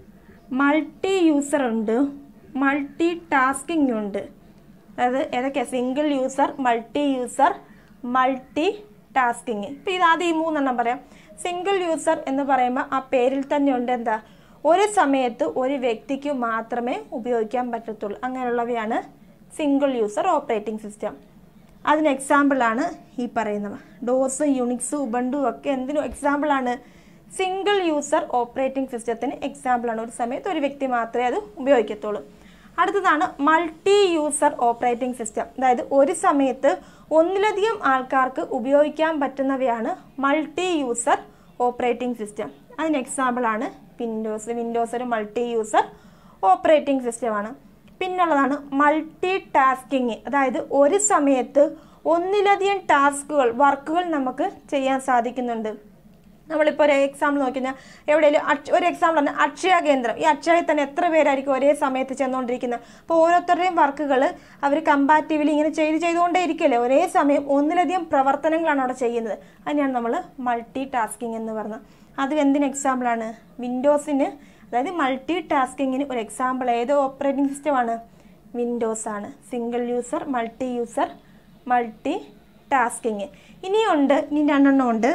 മൾട്ടി യൂസർ ഉണ്ട് മൾട്ടി ടാസ്കിംഗ് ഉണ്ട് അതായത് ഏതൊക്കെയാണ് single user multi user multitasking ഇപ്പം ഇത് ആദ്യം ഈ മൂന്നെണ്ണം പറയാം സിംഗിൾ യൂസർ എന്ന് പറയുമ്പോൾ ആ പേരിൽ തന്നെ ഉണ്ട് എന്താ ഒരു സമയത്ത് ഒരു വ്യക്തിക്ക് മാത്രമേ ഉപയോഗിക്കാൻ പറ്റത്തുള്ളൂ അങ്ങനെയുള്ളവയാണ് സിംഗിൾ യൂസർ ഓപ്പറേറ്റിംഗ് സിസ്റ്റം അതിന് എക്സാമ്പിളാണ് ഈ പറയുന്നവ ഡോസ് യുണിക്സ് ഉബണ്ടു ഒക്കെ എന്തിനും എക്സാമ്പിളാണ് സിംഗിൾ യൂസർ ഓപ്പറേറ്റിംഗ് സിസ്റ്റത്തിന് എക്സാമ്പിളാണ് ഒരു സമയത്ത് ഒരു വ്യക്തി മാത്രമേ അത് ഉപയോഗിക്കത്തുള്ളൂ അടുത്തതാണ് മൾട്ടി യൂസർ ഓപ്പറേറ്റിംഗ് സിസ്റ്റം അതായത് ഒരു സമയത്ത് ഒന്നിലധികം ആൾക്കാർക്ക് ഉപയോഗിക്കാൻ പറ്റുന്നവയാണ് മൾട്ടി യൂസർ ഓപ്പറേറ്റിംഗ് സിസ്റ്റം അതിന് എക്സാമ്പിളാണ് വിൻഡോസ് വിൻഡോസ് ഒരു മൾട്ടി യൂസർ ഓപ്പറേറ്റിംഗ് സിസ്റ്റമാണ് പിന്നുള്ളതാണ് മൾട്ടി ടാസ്കിങ് അതായത് ഒരു സമയത്ത് ഒന്നിലധികം ടാസ്കുകൾ വർക്കുകൾ നമുക്ക് ചെയ്യാൻ സാധിക്കുന്നുണ്ട് നമ്മളിപ്പോൾ ഒരു എക്സാമ്പിൾ നോക്കിക്കഴിഞ്ഞാൽ എവിടെയെങ്കിലും അക്ഷ- ഒരു എക്സാമ്പിൾ ആണ് അക്ഷയ കേന്ദ്രം ഈ അക്ഷയയിൽ തന്നെ എത്ര പേരായിരിക്കും ഒരേ സമയത്ത് ചെന്നുകൊണ്ടിരിക്കുന്നത് അപ്പോൾ ഓരോരുത്തരുടെയും വർക്കുകൾ അവർ കമ്പാറ്റീവ്ലി ഇങ്ങനെ ചെയ്ത് ചെയ്തുകൊണ്ടേ ഇരിക്കല്ലേ ഒരേ സമയം ഒന്നിലധികം പ്രവർത്തനങ്ങളാണ് അവിടെ ചെയ്യുന്നത് അതിനെയാണ് നമ്മൾ മൾട്ടി ടാസ്കിങ് എന്ന് പറയുന്നത് അത് എന്തിന് എക്സാമ്പിളാണ് വിൻഡോസിന് അതായത് മൾട്ടി ടാസ്കിങ്ങിന് ഒരു എക്സാമ്പിൾ ഏത് ഓപ്പറേറ്റിംഗ് സിസ്റ്റമാണ് വിൻഡോസ് ആണ് single user multi user multitasking ഇനിയുണ്ട് ഇനി രണ്ടെണ്ണം ഉണ്ട്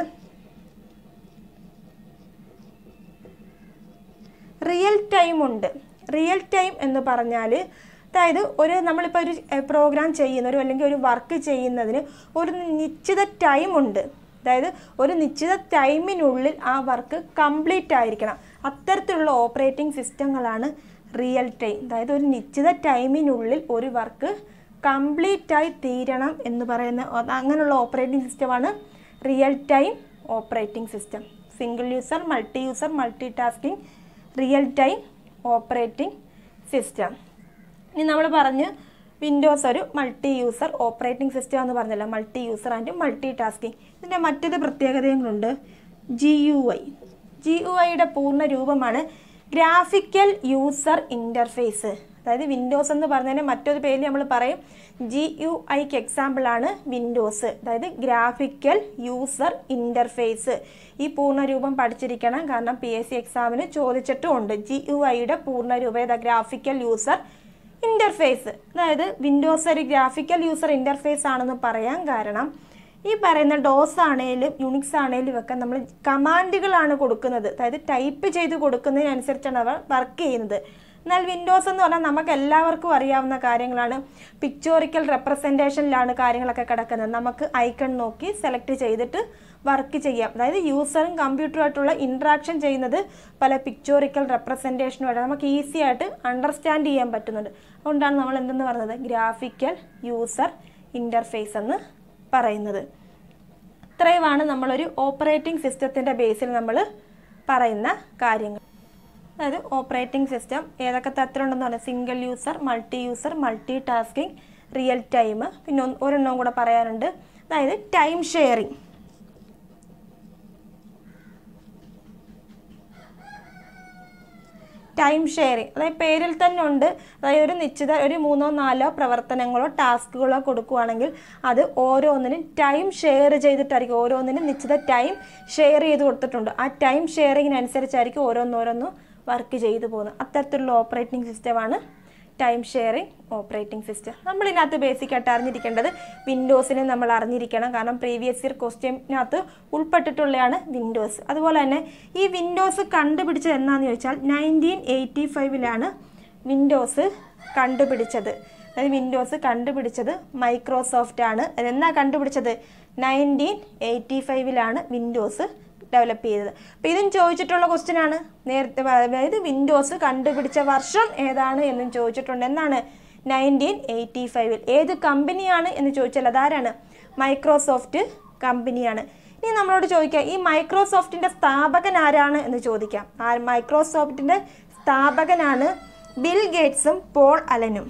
റിയൽ ടൈം ഉണ്ട് റിയൽ ടൈം എന്ന് പറഞ്ഞാൽ അതായത് ഒരു നമ്മളിപ്പോൾ ഒരു പ്രോഗ്രാം ചെയ്യുന്നൊരു അല്ലെങ്കിൽ ഒരു വർക്ക് ചെയ്യുന്നതിന് ഒരു നിശ്ചിത ടൈം ഉണ്ട് അതായത് ഒരു നിശ്ചിത ടൈമിനുള്ളിൽ ആ വർക്ക് കംപ്ലീറ്റ് ആയിരിക്കണം അത്തരത്തിലുള്ള ഓപ്പറേറ്റിംഗ് സിസ്റ്റങ്ങളാണ് റിയൽ ടൈം അതായത് ഒരു നിശ്ചിത ടൈമിനുള്ളിൽ ഒരു വർക്ക് കംപ്ലീറ്റ് ആയി തീരണം എന്ന് പറയുന്ന അങ്ങനെയുള്ള ഓപ്പറേറ്റിംഗ് സിസ്റ്റമാണ് real time operating system single user multi user multitasking real time operating system ഇനി നമ്മൾ പറഞ്ഞ് വിൻഡോസ് ഒരു മൾട്ടി യൂസർ ഓപ്പറേറ്റിംഗ് സിസ്റ്റം എന്ന് പറഞ്ഞല്ലോ multi user and multitasking ഇതിൻ്റെ മറ്റൊരു പ്രത്യേകതകളുണ്ട് G U I G U ഐയുടെ പൂർണ്ണ രൂപമാണ് ഗ്രാഫിക്കൽ യൂസർ ഇൻ്റർഫേസ് അതായത് വിൻഡോസ് എന്ന് പറഞ്ഞതിന് മറ്റൊരു പേരിൽ നമ്മൾ പറയും ജി യു ഐക്ക് എക്സാമ്പിളാണ് വിൻഡോസ് അതായത് ഗ്രാഫിക്കൽ യൂസർ ഇൻ്റർഫേസ് ഈ പൂർണ്ണരൂപം പഠിച്ചിരിക്കണം കാരണം പി എസ് സി എക്സാമിന് ചോദിച്ചിട്ടുമുണ്ട് ജി യു ഐയുടെ പൂർണ്ണരൂപം ഏതാ ഗ്രാഫിക്കൽ യൂസർ ഇൻ്റർഫേസ് അതായത് വിൻഡോസ് ഒരു ഗ്രാഫിക്കൽ യൂസർ ഇൻ്റർഫേസ് ആണെന്ന് പറയാൻ കാരണം ഈ പറയുന്ന ഡോസ് ആണേലും യുണിക്സ് ആണേലും ഒക്കെ നമ്മൾ കമാൻഡുകളാണ് കൊടുക്കുന്നത് അതായത് ടൈപ്പ് ചെയ്ത് കൊടുക്കുന്നതിനനുസരിച്ചാണ് അവർ വർക്ക് ചെയ്യുന്നത് എന്നാൽ വിൻഡോസ് എന്ന് പറഞ്ഞാൽ നമുക്ക് എല്ലാവർക്കും അറിയാവുന്ന കാര്യങ്ങളാണ് പിക്ചോറിക്കൽ റെപ്രസെൻറ്റേഷനിലാണ് കാര്യങ്ങളൊക്കെ കിടക്കുന്നത് നമുക്ക് ഐക്കൺ നോക്കി സെലക്ട് ചെയ്തിട്ട് വർക്ക് ചെയ്യാം അതായത് യൂസറും കമ്പ്യൂട്ടറുമായിട്ടുള്ള ഇൻട്രാക്ഷൻ ചെയ്യുന്നത് പല പിക്ചോറിക്കൽ റെപ്രസെൻറ്റേഷനുമായിട്ട് നമുക്ക് ഈസി ആയിട്ട് അണ്ടർസ്റ്റാൻഡ് ചെയ്യാൻ പറ്റുന്നുണ്ട് അതുകൊണ്ടാണ് നമ്മൾ എന്തെന്ന് പറയുന്നത് ഗ്രാഫിക്കൽ യൂസർ ഇൻ്റർഫേസ് എന്ന് പറയുന്നത് ഇത്രയുമാണ് നമ്മളൊരു ഓപ്പറേറ്റിംഗ് സിസ്റ്റത്തിൻ്റെ ബേസിൽ നമ്മൾ പറയുന്ന കാര്യങ്ങൾ അതായത് ഓപ്പറേറ്റിംഗ് സിസ്റ്റം ഏതൊക്കെ തരത്തിലുണ്ടെന്ന് പറഞ്ഞാൽ single user multi user multitasking real time പിന്നെ ഒന്ന് ഒരെണ്ണം കൂടെ പറയാനുണ്ട് അതായത് ടൈം ഷെയറിംഗ് ടൈം ഷെയറിംഗ് അതായത് പേരിൽ തന്നെ ഉണ്ട് അതായത് ഒരു നിശ്ചിത ഒരു മൂന്നോ നാലോ പ്രവർത്തനങ്ങളോ ടാസ്കുകളോ കൊടുക്കുകയാണെങ്കിൽ അത് ഓരോന്നിനും ടൈം ഷെയർ ചെയ്തിട്ടായിരിക്കും ഓരോന്നിനും നിശ്ചിത ടൈം ഷെയർ ചെയ്ത് കൊടുത്തിട്ടുണ്ട് ആ ടൈം ഷെയറിങ്ങിനനുസരിച്ചായിരിക്കും ഓരോന്നോരോന്നും വർക്ക് ചെയ്തു പോകുന്നത് അത്തരത്തിലുള്ള ഓപ്പറേറ്റിംഗ് സിസ്റ്റമാണ് ടൈം ഷെയറിംഗ് ഓപ്പറേറ്റിംഗ് സിസ്റ്റം നമ്മൾ ഇതിനകത്ത് ബേസിക് ആയിട്ട് അറിഞ്ഞിരിക്കേണ്ടത് വിൻഡോസിനെ നമ്മൾ അറിഞ്ഞിരിക്കണം കാരണം പ്രീവിയസ് ഇയർ ക്വസ്റ്റ്യനകത്ത് ഉൾപ്പെട്ടിട്ടുള്ളതാണ് വിൻഡോസ് അതുപോലെ തന്നെ ഈ വിൻഡോസ് കണ്ടുപിടിച്ചത് എന്നാന്ന് ചോദിച്ചാൽ നയൻറ്റീൻ എയ്റ്റി ഫൈവിലാണ് വിൻഡോസ് കണ്ടുപിടിച്ചത് അതായത് വിൻഡോസ് കണ്ടുപിടിച്ചത് മൈക്രോസോഫ്റ്റ് ആണ് എന്നാ കണ്ടുപിടിച്ചത് നയൻറ്റീൻ എയ്റ്റി ഫൈവിലാണ് വിൻഡോസ് ഡെവലപ്പ് ചെയ്തത് അപ്പോൾ ഇതും ചോദിച്ചിട്ടുള്ള ക്വസ്റ്റ്യൻ ആണ് നേരത്തെ അതായത് വിൻഡോസ് കണ്ടുപിടിച്ച വർഷം ഏതാണ് എന്നും ചോദിച്ചിട്ടുണ്ട് എന്നാണ് നയൻറ്റീൻ എയ്റ്റി ഫൈവിൽ ഏത് കമ്പനിയാണ് എന്ന് ചോദിച്ചാൽ അതാരാണ് മൈക്രോസോഫ്റ്റ് കമ്പനിയാണ് ഇനി നമ്മളോട് ചോദിക്കാം ഈ മൈക്രോസോഫ്റ്റിന്റെ സ്ഥാപകൻ ആരാണ് എന്ന് ചോദിക്കാം ആ മൈക്രോസോഫ്റ്റിന്റെ സ്ഥാപകനാണ് ബിൽ ഗേറ്റ്സും പോൾ അലനും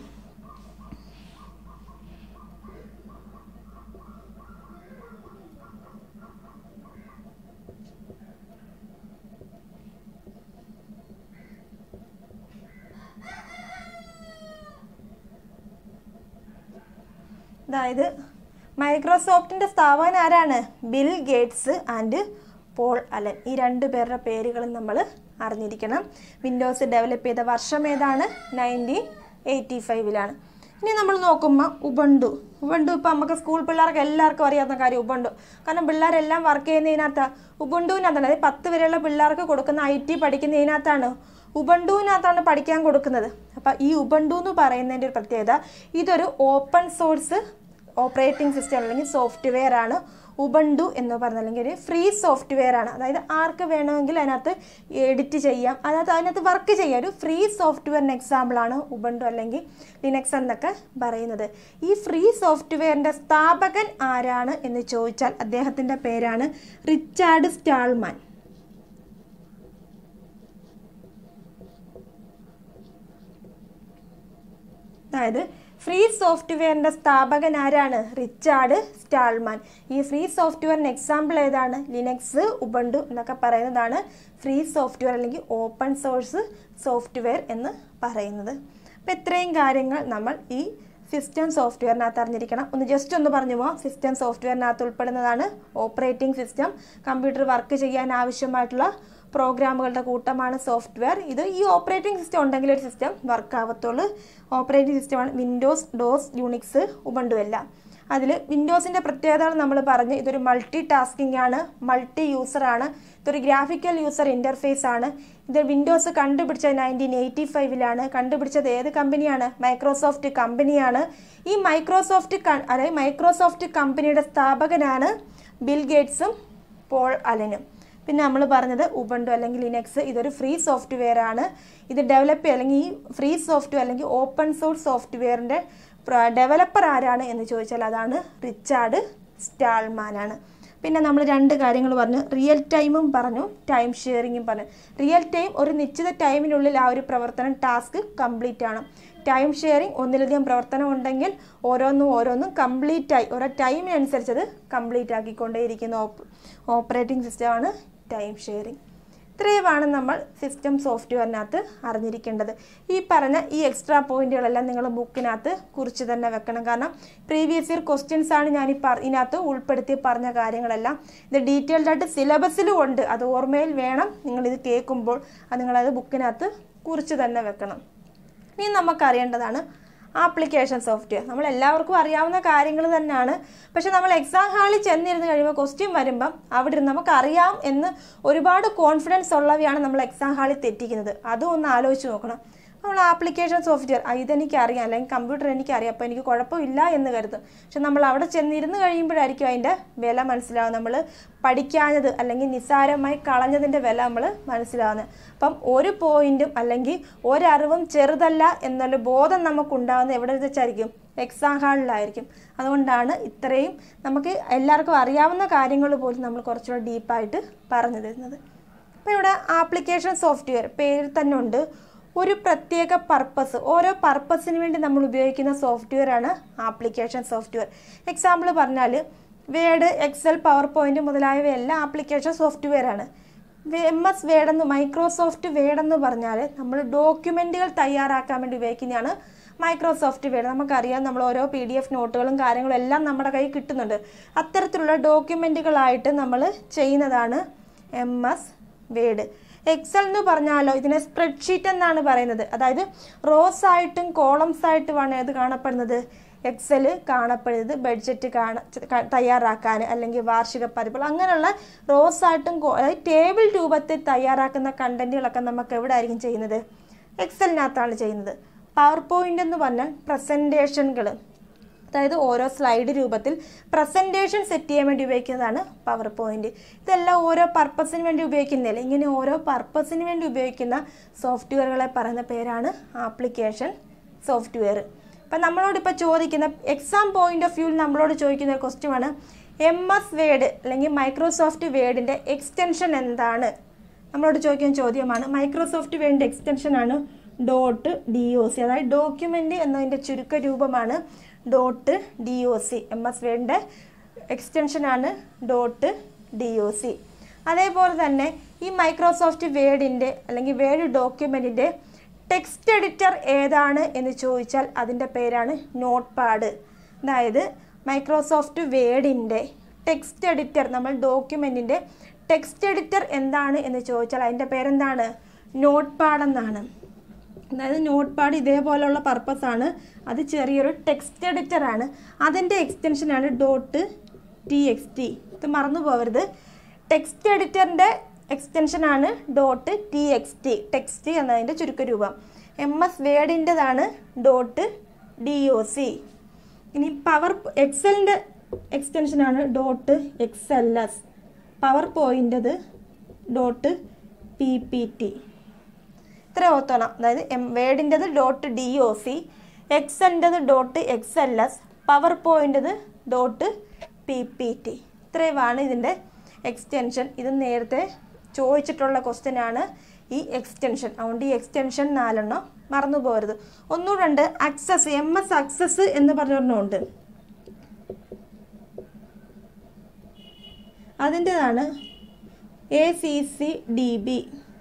അതായത് മൈക്രോസോഫ്റ്റിന്റെ സ്ഥാപകൻ ആരാണ് Bill Gates and Paul Allen ഈ രണ്ട് പേരുടെ പേരുകളും നമ്മൾ അറിഞ്ഞിരിക്കണം വിൻഡോസ് ഡെവലപ്പ് ചെയ്ത വർഷം ഏതാണ് നയൻറ്റീൻ എയ്റ്റി ഫൈവിലാണ് ഇനി നമ്മൾ നോക്കുമ്പോൾ ഉബണ്ടു ഉബണ്ടു ഇപ്പം നമുക്ക് സ്കൂൾ പിള്ളേർക്ക് എല്ലാവർക്കും അറിയാവുന്ന കാര്യം ഉബണ്ടു കാരണം പിള്ളേരെല്ലാം വർക്ക് ചെയ്യുന്നതിനകത്താണ് ഉബണ്ടുവിനകത്താണ് അതായത് പത്ത് വരെയുള്ള പിള്ളേർക്ക് കൊടുക്കുന്ന ഐ ടി പഠിക്കുന്നതിനകത്താണ് ഉബണ്ടുവിനകത്താണ് പഠിക്കാൻ കൊടുക്കുന്നത് അപ്പം ഈ ഉബണ്ടു എന്ന് പറയുന്നതിൻ്റെ ഒരു പ്രത്യേകത ഇതൊരു ഓപ്പൺ സോഴ്സ് ഓപ്പറേറ്റിംഗ് സിസ്റ്റം അല്ലെങ്കിൽ സോഫ്റ്റ്വെയർ ആണ് ഉബണ്ടു എന്ന് പറഞ്ഞ അല്ലെങ്കിൽ ഒരു ഫ്രീ സോഫ്റ്റ്വെയർ ആണ് അതായത് ആർക്ക് വേണമെങ്കിൽ അതിനകത്ത് എഡിറ്റ് ചെയ്യാം അതിനകത്ത് അതിനകത്ത് വർക്ക് ചെയ്യാം ഒരു ഫ്രീ സോഫ്റ്റ്വെയറിന് എക്സാമ്പിളാണ് ഉബണ്ടു അല്ലെങ്കിൽ ലിനക്സ് എന്നൊക്കെ പറയുന്നത് ഈ ഫ്രീ സോഫ്റ്റ്വെയറിൻ്റെ സ്ഥാപകൻ ആരാണ് എന്ന് ചോദിച്ചാൽ അദ്ദേഹത്തിൻ്റെ പേരാണ് റിച്ചാർഡ് സ്റ്റാൾമാൻ അതായത് ഫ്രീ സോഫ്റ്റ്വെയറിന്റെ സ്ഥാപകൻ ആരാണ് റിച്ചാർഡ് സ്റ്റാൾമാൻ ഈ ഫ്രീ സോഫ്റ്റ്വെയറിന് എക്സാമ്പിൾ ഏതാണ് ലിനക്സ് ഉബണ്ടു എന്നൊക്കെ പറയുന്നതാണ് ഫ്രീ സോഫ്റ്റ്വെയർ അല്ലെങ്കിൽ ഓപ്പൺ സോഴ്സ് സോഫ്റ്റ്വെയർ എന്ന് പറയുന്നത് അപ്പം ഇത്രയും കാര്യങ്ങൾ നമ്മൾ ഈ സിസ്റ്റം സോഫ്റ്റ്വെയറിനകത്ത് അറിഞ്ഞിരിക്കണം ഒന്ന് ജസ്റ്റ് ഒന്ന് പറഞ്ഞു പോവാം സിസ്റ്റം സോഫ്റ്റ്വെയറിനകത്ത് ഉൾപ്പെടുന്നതാണ് ഓപ്പറേറ്റിംഗ് സിസ്റ്റം കമ്പ്യൂട്ടർ വർക്ക് ചെയ്യാൻ ആവശ്യമായിട്ടുള്ള പ്രോഗ്രാമുകളുടെ കൂട്ടമാണ് സോഫ്റ്റ്വെയർ ഇത് ഈ ഓപ്പറേറ്റിംഗ് സിസ്റ്റം ഉണ്ടെങ്കിൽ ഒരു സിസ്റ്റം വർക്ക് ആവത്തുള്ളൂ ഓപ്പറേറ്റിംഗ് സിസ്റ്റമാണ് വിൻഡോസ് ഡോസ് യൂണിക്സ് ഉബണ്ടു എല്ലാം അതിൽ വിൻഡോസിൻ്റെ പ്രത്യേകതകൾ നമ്മൾ പറഞ്ഞു ഇതൊരു മൾട്ടി ടാസ്കിംഗ് ആണ് മൾട്ടി യൂസർ ആണ് ഇതൊരു ഗ്രാഫിക്കൽ യൂസർ ഇൻ്റർഫേസ് ആണ് ഇത് വിൻഡോസ് കണ്ടുപിടിച്ചത് നയൻറ്റീൻ എയ്റ്റി ഫൈവിലാണ് കണ്ടുപിടിച്ചത് ഏത് കമ്പനിയാണ് മൈക്രോസോഫ്റ്റ് കമ്പനിയാണ് ഈ മൈക്രോസോഫ്റ്റ് അതായത് മൈക്രോസോഫ്റ്റ് കമ്പനിയുടെ സ്ഥാപകനാണ് ബിൽ ഗേറ്റ്സും പോൾ അലനും പിന്നെ നമ്മൾ പറഞ്ഞത് ഉബണ്ടു അല്ലെങ്കിൽ ലിനക്സ് ഇതൊരു ഫ്രീ സോഫ്റ്റ്വെയർ ആണ് ഇത് ഡെവലപ്പ് അല്ലെങ്കിൽ ഈ ഫ്രീ സോഫ്റ്റ്വെയർ അല്ലെങ്കിൽ ഓപ്പൺ സോഴ്സ് സോഫ്റ്റ്വെയറിൻ്റെ ഡെവലപ്പർ ആരാണ് എന്ന് ചോദിച്ചാൽ അതാണ് റിച്ചാർഡ് സ്റ്റാൾമാൻ ആണ് പിന്നെ നമ്മൾ രണ്ട് കാര്യങ്ങൾ പറഞ്ഞു റിയൽ ടൈമും പറഞ്ഞു ടൈം ഷെയറിങ്ങും പറഞ്ഞു റിയൽ ടൈം ഒരു നിശ്ചിത ടൈമിനുള്ളിൽ ആ ഒരു പ്രവർത്തനം ടാസ്ക് കംപ്ലീറ്റ് ആണ് ടൈം ഷെയറിംഗ് ഒന്നിലധികം പ്രവർത്തനം ഉണ്ടെങ്കിൽ ഓരോന്നും ഓരോന്നും കംപ്ലീറ്റ് ആയി ഓരോ ടൈമിനനുസരിച്ച് അത് കംപ്ലീറ്റ് ആക്കിക്കൊണ്ടേയിരിക്കുന്ന ഓപ്പറേറ്റിംഗ് സിസ്റ്റമാണ് ടൈം ഷെയറിംഗ് ഇത്രയുമാണ് നമ്മൾ സിസ്റ്റം സോഫ്റ്റ്വെയറിനകത്ത് അറിഞ്ഞിരിക്കേണ്ടത് ഈ പറഞ്ഞ ഈ എക്സ്ട്രാ പോയിന്റുകളെല്ലാം നിങ്ങൾ ബുക്കിനകത്ത് കുറിച്ച് തന്നെ വെക്കണം കാരണം പ്രീവിയസ് ഇയർ ക്വസ്റ്റ്യൻസ് ആണ് ഞാൻ ഈ പറ ഇതിനകത്ത് ഉൾപ്പെടുത്തി പറഞ്ഞ കാര്യങ്ങളെല്ലാം ഇത് ഡീറ്റെയിൽഡ് ആയിട്ട് സിലബസിലും ഉണ്ട് അത് ഓർമ്മയിൽ വേണം നിങ്ങളിത് കേൾക്കുമ്പോൾ അത് നിങ്ങളത് ബുക്കിനകത്ത് കുറിച്ച് തന്നെ വെക്കണം ഇനി നമുക്കറിയേണ്ടതാണ് ആപ്ലിക്കേഷൻ സോഫ്റ്റ്വെയർ നമ്മൾ എല്ലാവർക്കും അറിയാവുന്ന കാര്യങ്ങൾ തന്നെയാണ് പക്ഷെ നമ്മൾ എക്സാം ഹാളിൽ ചെന്നിരുന്ന് കഴിയുമ്പോൾ ക്വസ്റ്റ്യൻ വരുമ്പം അവിടെ ഇരുന്ന് നമുക്ക് അറിയാം എന്ന് ഒരുപാട് കോൺഫിഡൻസ് ഉള്ളവയാണ് നമ്മൾ എക്സാം ഹാളിൽ തെറ്റിക്കുന്നത് അതും ഒന്ന് ആലോചിച്ച് നോക്കണം നമ്മൾ ആപ്ലിക്കേഷൻ സോഫ്റ്റ്വെയർ ഇതെനിക്ക് അറിയാം അല്ലെങ്കിൽ കമ്പ്യൂട്ടർ എനിക്കറിയാം അപ്പോൾ എനിക്ക് കുഴപ്പമില്ല എന്ന് കരുതും പക്ഷെ നമ്മൾ അവിടെ ചെന്നിരുന്ന് കഴിയുമ്പോഴായിരിക്കും അതിൻ്റെ വില മനസ്സിലാവും നമ്മൾ പഠിക്കാഞ്ഞത് അല്ലെങ്കിൽ നിസ്സാരമായി കളഞ്ഞതിൻ്റെ വില നമ്മൾ മനസ്സിലാവുന്നത് അപ്പം ഒരു പോയിന്റും അല്ലെങ്കിൽ ഒരറിവും ചെറുതല്ല എന്നുള്ള ബോധം നമുക്കുണ്ടാകുന്നത് എവിടെ വെച്ചായിരിക്കും എക്സാം ഹാളിലായിരിക്കും അതുകൊണ്ടാണ് ഇത്രയും നമുക്ക് എല്ലാവർക്കും അറിയാവുന്ന കാര്യങ്ങൾ പോലും നമ്മൾ കുറച്ചുകൂടെ ഡീപ്പായിട്ട് പറഞ്ഞു തരുന്നത് അപ്പോൾ ഇവിടെ ആപ്ലിക്കേഷൻ സോഫ്റ്റ്വെയർ പേരിൽ തന്നെ ഉണ്ട് ഒരു പ്രത്യേക പർപ്പസ് ഓരോ പർപ്പസിന് വേണ്ടി നമ്മൾ ഉപയോഗിക്കുന്ന സോഫ്റ്റ്വെയർ ആണ് ആപ്ലിക്കേഷൻ സോഫ്റ്റ്വെയർ എക്സാമ്പിൾ പറഞ്ഞാൽ വേഡ് എക്സൽ പവർ പോയിന്റ് മുതലായവയെല്ലാം ആപ്ലിക്കേഷൻ സോഫ്റ്റ്വെയർ ആണ് എം എസ് വേഡെന്ന് മൈക്രോസോഫ്റ്റ് വേഡെന്ന് പറഞ്ഞാൽ നമ്മൾ ഡോക്യുമെൻറ്റുകൾ തയ്യാറാക്കാൻ വേണ്ടി ഉപയോഗിക്കുന്നതാണ് മൈക്രോസോഫ്റ്റ് വേഡ് നമുക്കറിയാം നമ്മൾ ഓരോ പി ഡി എഫ് നോട്ടുകളും കാര്യങ്ങളും എല്ലാം നമ്മുടെ കയ്യിൽ കിട്ടുന്നുണ്ട് അത്തരത്തിലുള്ള ഡോക്യുമെൻറ്റുകളായിട്ട് നമ്മൾ ചെയ്യുന്നതാണ് എം എസ് വേഡ് എക്സൽ എന്ന് പറഞ്ഞാലോ ഇതിനെ സ്പ്രെഡ്ഷീറ്റ് എന്നാണ് പറയുന്നത് അതായത് റോസ് ആയിട്ടും കോളംസ് ആയിട്ടുമാണ് ഇത് കാണപ്പെടുന്നത് എക്സൽ കാണപ്പെടുന്നത് ബഡ്ജറ്റ് കാണ തയ്യാറാക്കാൻ അല്ലെങ്കിൽ വാർഷിക പതിപ്പുകൾ അങ്ങനെയുള്ള റോസ് ആയിട്ടും അതായത് ടേബിൾ രൂപത്തിൽ തയ്യാറാക്കുന്ന കണ്ടന്റുകളൊക്കെ നമുക്ക് എവിടെ ആയിരിക്കും ചെയ്യുന്നത് എക്സലിനകത്താണ് ചെയ്യുന്നത് പവർ പോയിന്റ് എന്ന് പറഞ്ഞാൽ പ്രസൻറ്റേഷനുകൾ അതായത് ഓരോ സ്ലൈഡ് രൂപത്തിൽ പ്രസൻറ്റേഷൻ സെറ്റ് ചെയ്യാൻ വേണ്ടി ഉപയോഗിക്കുന്നതാണ് പവർ പോയിന്റ് ഇതെല്ലാം ഓരോ പർപ്പസിന് വേണ്ടി ഉപയോഗിക്കുന്നില്ല ഇങ്ങനെ ഓരോ പർപ്പസിന് വേണ്ടി ഉപയോഗിക്കുന്ന സോഫ്റ്റ്വെയറുകളെ പറയുന്ന പേരാണ് ആപ്ലിക്കേഷൻ സോഫ്റ്റ്വെയർ അപ്പം നമ്മളോട് ഇപ്പോൾ ചോദിക്കുന്ന എക്സാം പോയിന്റ് ഓഫ് വ്യൂവിൽ നമ്മളോട് ചോദിക്കുന്ന ഒരു ക്വസ്റ്റ്യൻ ആണ് എം എസ് വേഡ് അല്ലെങ്കിൽ മൈക്രോസോഫ്റ്റ് വേഡിൻ്റെ എക്സ്റ്റൻഷൻ എന്താണ് നമ്മളോട് ചോദിക്കുന്ന ചോദ്യമാണ് മൈക്രോസോഫ്റ്റ് വേഡിൻ്റെ എക്സ്റ്റൻഷൻ ആണ് ഡോട്ട് ഡി ഒ സി അതായത് ഡോക്യുമെൻ്റ് എന്നതിൻ്റെ ചുരുക്ക രൂപമാണ് dot D O C M S വേഡിൻ്റെ എക്സ്റ്റൻഷനാണ് ഡോട്ട് ഡി ഒ സി അതേപോലെ തന്നെ ഈ മൈക്രോസോഫ്റ്റ് വേഡിൻ്റെ അല്ലെങ്കിൽ വേഡ് ഡോക്യുമെൻറ്റിൻ്റെ ടെക്സ്റ്റ് എഡിറ്റർ ഏതാണ് എന്ന് ചോദിച്ചാൽ അതിൻ്റെ പേരാണ് നോട്ട് പാഡ് അതായത് മൈക്രോസോഫ്റ്റ് വേഡിൻ്റെ ടെക്സ്റ്റ് എഡിറ്റർ നമ്മൾ ഡോക്യുമെൻറ്റിൻ്റെ ടെക്സ്റ്റ് എഡിറ്റർ എന്താണ് എന്ന് ചോദിച്ചാൽ അതിൻ്റെ പേരെന്താണ് നോട്ട് പാഡ് എന്നാണ് അതായത് നോട്ട് പാഡ് ഇതേപോലെയുള്ള പർപ്പസ് ആണ് അത് ചെറിയൊരു ടെക്സ്റ്റ് എഡിറ്റർ ആണ് അതിൻ്റെ എക്സ്റ്റൻഷനാണ് ഡോട്ട് ടി എക്സ് ടി ഇത് മറന്നു പോകരുത് ടെക്സ്റ്റ് എഡിറ്ററിൻ്റെ എക്സ്റ്റൻഷനാണ് dot T X T text എന്നതിൻ്റെ ചുരുക്കരൂപം എം എസ് വേഡിൻ്റെതാണ് ഡോട്ട് ഡി ഒ സി ഇനി പവർ എക്സലിൻ്റെ എക്സ്റ്റൻഷനാണ് dot X L S power പോയിൻ്റത് ഡോട്ട് പി പി ടി ഇത്ര ഓർത്തോണം അതായത് എം വേഡിൻ്റെത് ഡോട്ട് ഡി ഒ സി എക്സലിൻ്റെത് dot X L S power പോയിൻ്റെത് ഡോട്ട് പി പി ടി ഇത്രയുമാണ് ഇതിൻ്റെ എക്സ്റ്റൻഷൻ ഇത് നേരത്തെ ചോദിച്ചിട്ടുള്ള ക്വസ്റ്റ്യൻ ആണ് ഈ എക്സ്റ്റൻഷൻ അതുകൊണ്ട് ഈ എക്സ്റ്റൻഷൻ നാലെണ്ണം മറന്നു പോകരുത് ഒന്നുകൂടെ ഉണ്ട് അക്സസ് എം എസ് അക്സസ് എന്ന് പറഞ്ഞൊരെണ്ണമുണ്ട് അതിൻ്റെതാണ് A C C D B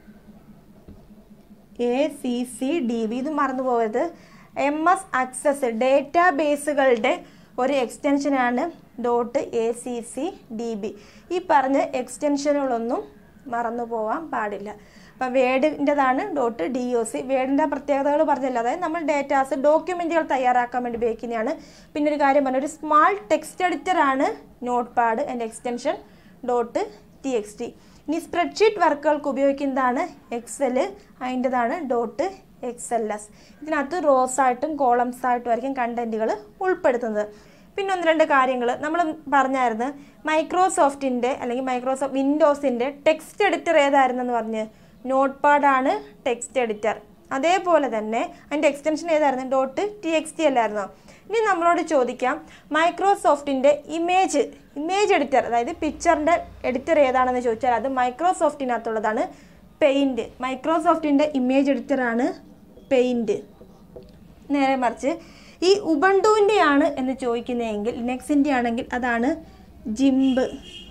A C C D B ഇത് മറന്നു പോകരുത് എം എസ് അക്സസ് ഡേറ്റാ ബേസുകളുടെ ഒരു എക്സ്റ്റൻഷനാണ് dot A C C D B ഈ പറഞ്ഞ എക്സ്റ്റൻഷനുകളൊന്നും മറന്നു പോകാൻ പാടില്ല അപ്പം വേഡിൻ്റെതാണ് ഡോട്ട് ഡി ഒ സി വേഡിൻ്റെ പ്രത്യേകതകൾ പറഞ്ഞല്ലോ അതായത് നമ്മൾ ഡേറ്റാസ് ഡോക്യുമെൻറ്റുകൾ തയ്യാറാക്കാൻ വേണ്ടി ഉപയോഗിക്കുന്നതാണ് പിന്നെ ഒരു കാര്യം പറഞ്ഞു ഒരു സ്മാൾ ടെക്സ്റ്റ് എഡിറ്റർ ആണ് നോട്ട് പാഡ് എൻ്റെ extension dot T X T ഇനി സ്പ്രെഡ്ഷീറ്റ് വർക്കുകൾക്ക് ഉപയോഗിക്കുന്നതാണ് എക്സൽ അതിൻ്റെതാണ് ഡോട്ട് എക്സ് എൽ എസ് ഇതിനകത്ത് റോസ് ആയിട്ടും കോളംസ് ആയിട്ടും ആയിരിക്കും കണ്ടന്റുകൾ ഉൾപ്പെടുത്തുന്നത് പിന്നെ ഒന്ന് രണ്ട് കാര്യങ്ങൾ നമ്മൾ പറഞ്ഞായിരുന്നു മൈക്രോസോഫ്റ്റിൻ്റെ അല്ലെങ്കിൽ മൈക്രോസോഫ്റ്റ് വിൻഡോസിൻ്റെ ടെക്സ്റ്റ് എഡിറ്റർ ഏതായിരുന്നെന്ന് പറഞ്ഞ് നോട്ട് പാഡാണ് ടെക്സ്റ്റ് എഡിറ്റർ അതേപോലെ തന്നെ അതിൻ്റെ എക്സ്റ്റൻഷൻ ഏതായിരുന്നു ഡോട്ട് ടി എക്സ് ടി അല്ലായിരുന്നോ ഇനി നമ്മളോട് ചോദിക്കാം മൈക്രോസോഫ്റ്റിൻ്റെ ഇമേജ് ഇമേജ് എഡിറ്റർ അതായത് പിക്ചറിൻ്റെ എഡിറ്റർ ഏതാണെന്ന് ചോദിച്ചാൽ അത് മൈക്രോസോഫ്റ്റിനകത്തുള്ളതാണ് പെയിൻറ്റ് മൈക്രോസോഫ്റ്റിൻ്റെ ഇമേജ് എഡിറ്ററാണ് പെയിൻറ്റ് നേരെ മറിച്ച് ഈ ഉബണ്ടുവിൻ്റെ ആണ് എന്ന് ചോദിക്കുന്നതെങ്കിൽ ലിനക്സിൻ്റെ ആണെങ്കിൽ അതാണ് ജിംബ്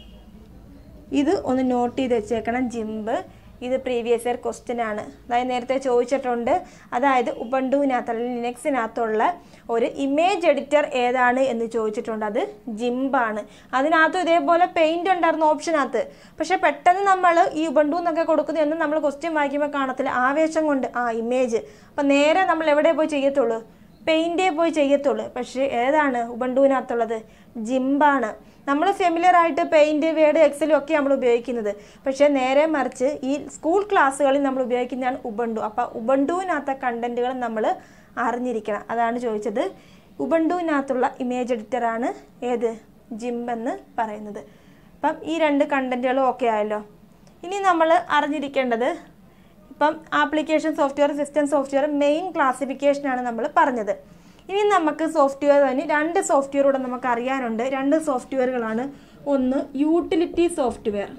ഇത് ഒന്ന് നോട്ട് ചെയ്ത് വെച്ചേക്കണം ജിംബ് ഇത് പ്രീവിയസ് ഇയർ ക്വസ്റ്റ്യൻ ആണ് അതായത് നേരത്തെ ചോദിച്ചിട്ടുണ്ട് അതായത് ഉബണ്ടുവിനകത്ത് അല്ലെങ്കിൽ ലിനക്സിനകത്തുള്ള ഒരു ഇമേജ് എഡിറ്റർ ഏതാണ് എന്ന് ചോദിച്ചിട്ടുണ്ട് അത് ജിംബാണ് അതിനകത്ത് ഇതേപോലെ പെയിന്റ് ഉണ്ടായിരുന്നു ഓപ്ഷനകത്ത് പക്ഷെ പെട്ടെന്ന് നമ്മൾ ഈ ഉബണ്ടു എന്നൊക്കെ കൊടുക്കുന്നതൊന്നും നമ്മൾ ക്വസ്റ്റ്യൻ വായിക്കുമ്പോൾ കാണത്തില്ല ആവേശം കൊണ്ട് ആ ഇമേജ് അപ്പം നേരെ നമ്മൾ എവിടെ പോയി ചെയ്യത്തുള്ളൂ പെയിൻറ്റേ പോയി ചെയ്യത്തുള്ളൂ പക്ഷേ ഏതാണ് ഉബണ്ടുവിനകത്തുള്ളത് ജിംബാണ് നമ്മൾ ഫെമിലിയർ ആയിട്ട് പെയിൻറ് വേഡ് എക്സലും ഒക്കെ നമ്മൾ ഉപയോഗിക്കുന്നത് പക്ഷേ നേരെ മറിച്ച് ഈ സ്കൂൾ ക്ലാസ്സുകളിൽ നമ്മൾ ഉപയോഗിക്കുന്നതാണ് ഉബണ്ടു അപ്പോൾ ഉബണ്ടുവിനകത്തെ കണ്ടന്റുകൾ നമ്മൾ അറിഞ്ഞിരിക്കണം അതാണ് ചോദിച്ചത് ഉബണ്ടുവിനകത്തുള്ള ഇമേജ് എഡിറ്ററാണ് ഏത് ജിംബ് എന്ന് പറയുന്നത് അപ്പം ഈ രണ്ട് കണ്ടന്റുകളും ഓക്കെ ആയല്ലോ ഇനി നമ്മൾ അറിഞ്ഞിരിക്കേണ്ടത് ഇപ്പം application software system software main ക്ലാസിഫിക്കേഷനാണ് നമ്മൾ പറഞ്ഞത് ഇനി നമുക്ക് സോഫ്റ്റ്വെയർ തന്നെ രണ്ട് സോഫ്റ്റ്വെയർ കൂടെ നമുക്ക് അറിയാനുണ്ട് രണ്ട് സോഫ്റ്റ്വെയറുകളാണ് ഒന്ന് യൂട്ടിലിറ്റി സോഫ്റ്റ്വെയർ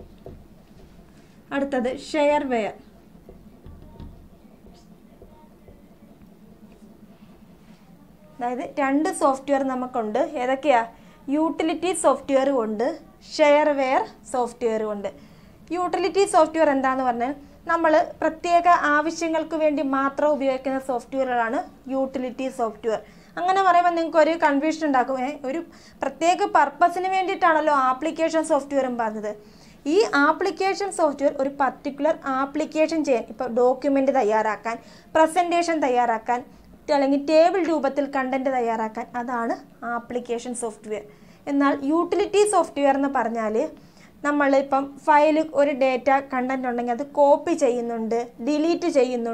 അടുത്തത് ഷെയർവെയർ അതായത് രണ്ട് സോഫ്റ്റ്വെയർ നമുക്കുണ്ട് ഏതൊക്കെയാ യൂട്ടിലിറ്റി സോഫ്റ്റ്വെയറും ഉണ്ട് ഷെയർവെയർ സോഫ്റ്റ്വെയറും ഉണ്ട് യൂട്ടിലിറ്റി സോഫ്റ്റ്വെയർ എന്താന്ന് പറഞ്ഞാൽ നമ്മൾ പ്രത്യേക ആവശ്യങ്ങൾക്ക് വേണ്ടി മാത്രം ഉപയോഗിക്കുന്ന സോഫ്റ്റ്വെയറുകളാണ് യൂട്ടിലിറ്റി സോഫ്റ്റ്വെയർ അങ്ങനെ പറയുമ്പോൾ നിങ്ങൾക്ക് ഒരു കൺഫ്യൂഷൻ ഉണ്ടാക്കും ഏ, ഒരു പ്രത്യേക പർപ്പസിന് വേണ്ടിയിട്ടാണല്ലോ ആപ്ലിക്കേഷൻ സോഫ്റ്റ്വെയറും പറഞ്ഞത് ഈ ആപ്ലിക്കേഷൻ സോഫ്റ്റ്വെയർ ഒരു പർട്ടിക്കുലർ ആപ്ലിക്കേഷൻ ചെയ്യാൻ ഇപ്പോൾ ഡോക്യുമെൻ്റ് തയ്യാറാക്കാൻ പ്രസൻറ്റേഷൻ തയ്യാറാക്കാൻ അല്ലെങ്കിൽ ടേബിൾ രൂപത്തിൽ കണ്ടന്റ് തയ്യാറാക്കാൻ അതാണ് ആപ്ലിക്കേഷൻ സോഫ്റ്റ്വെയർ എന്നാൽ യൂട്ടിലിറ്റി സോഫ്റ്റ്വെയർ എന്ന് പറഞ്ഞാൽ നമ്മളിപ്പം ഫയൽ ഒരു ഡേറ്റ കണ്ടന്റ് ഉണ്ടെങ്കിൽ അത് കോപ്പി ചെയ്യുന്നുണ്ട് ഡിലീറ്റ് ചെയ്യുന്നുണ്ട്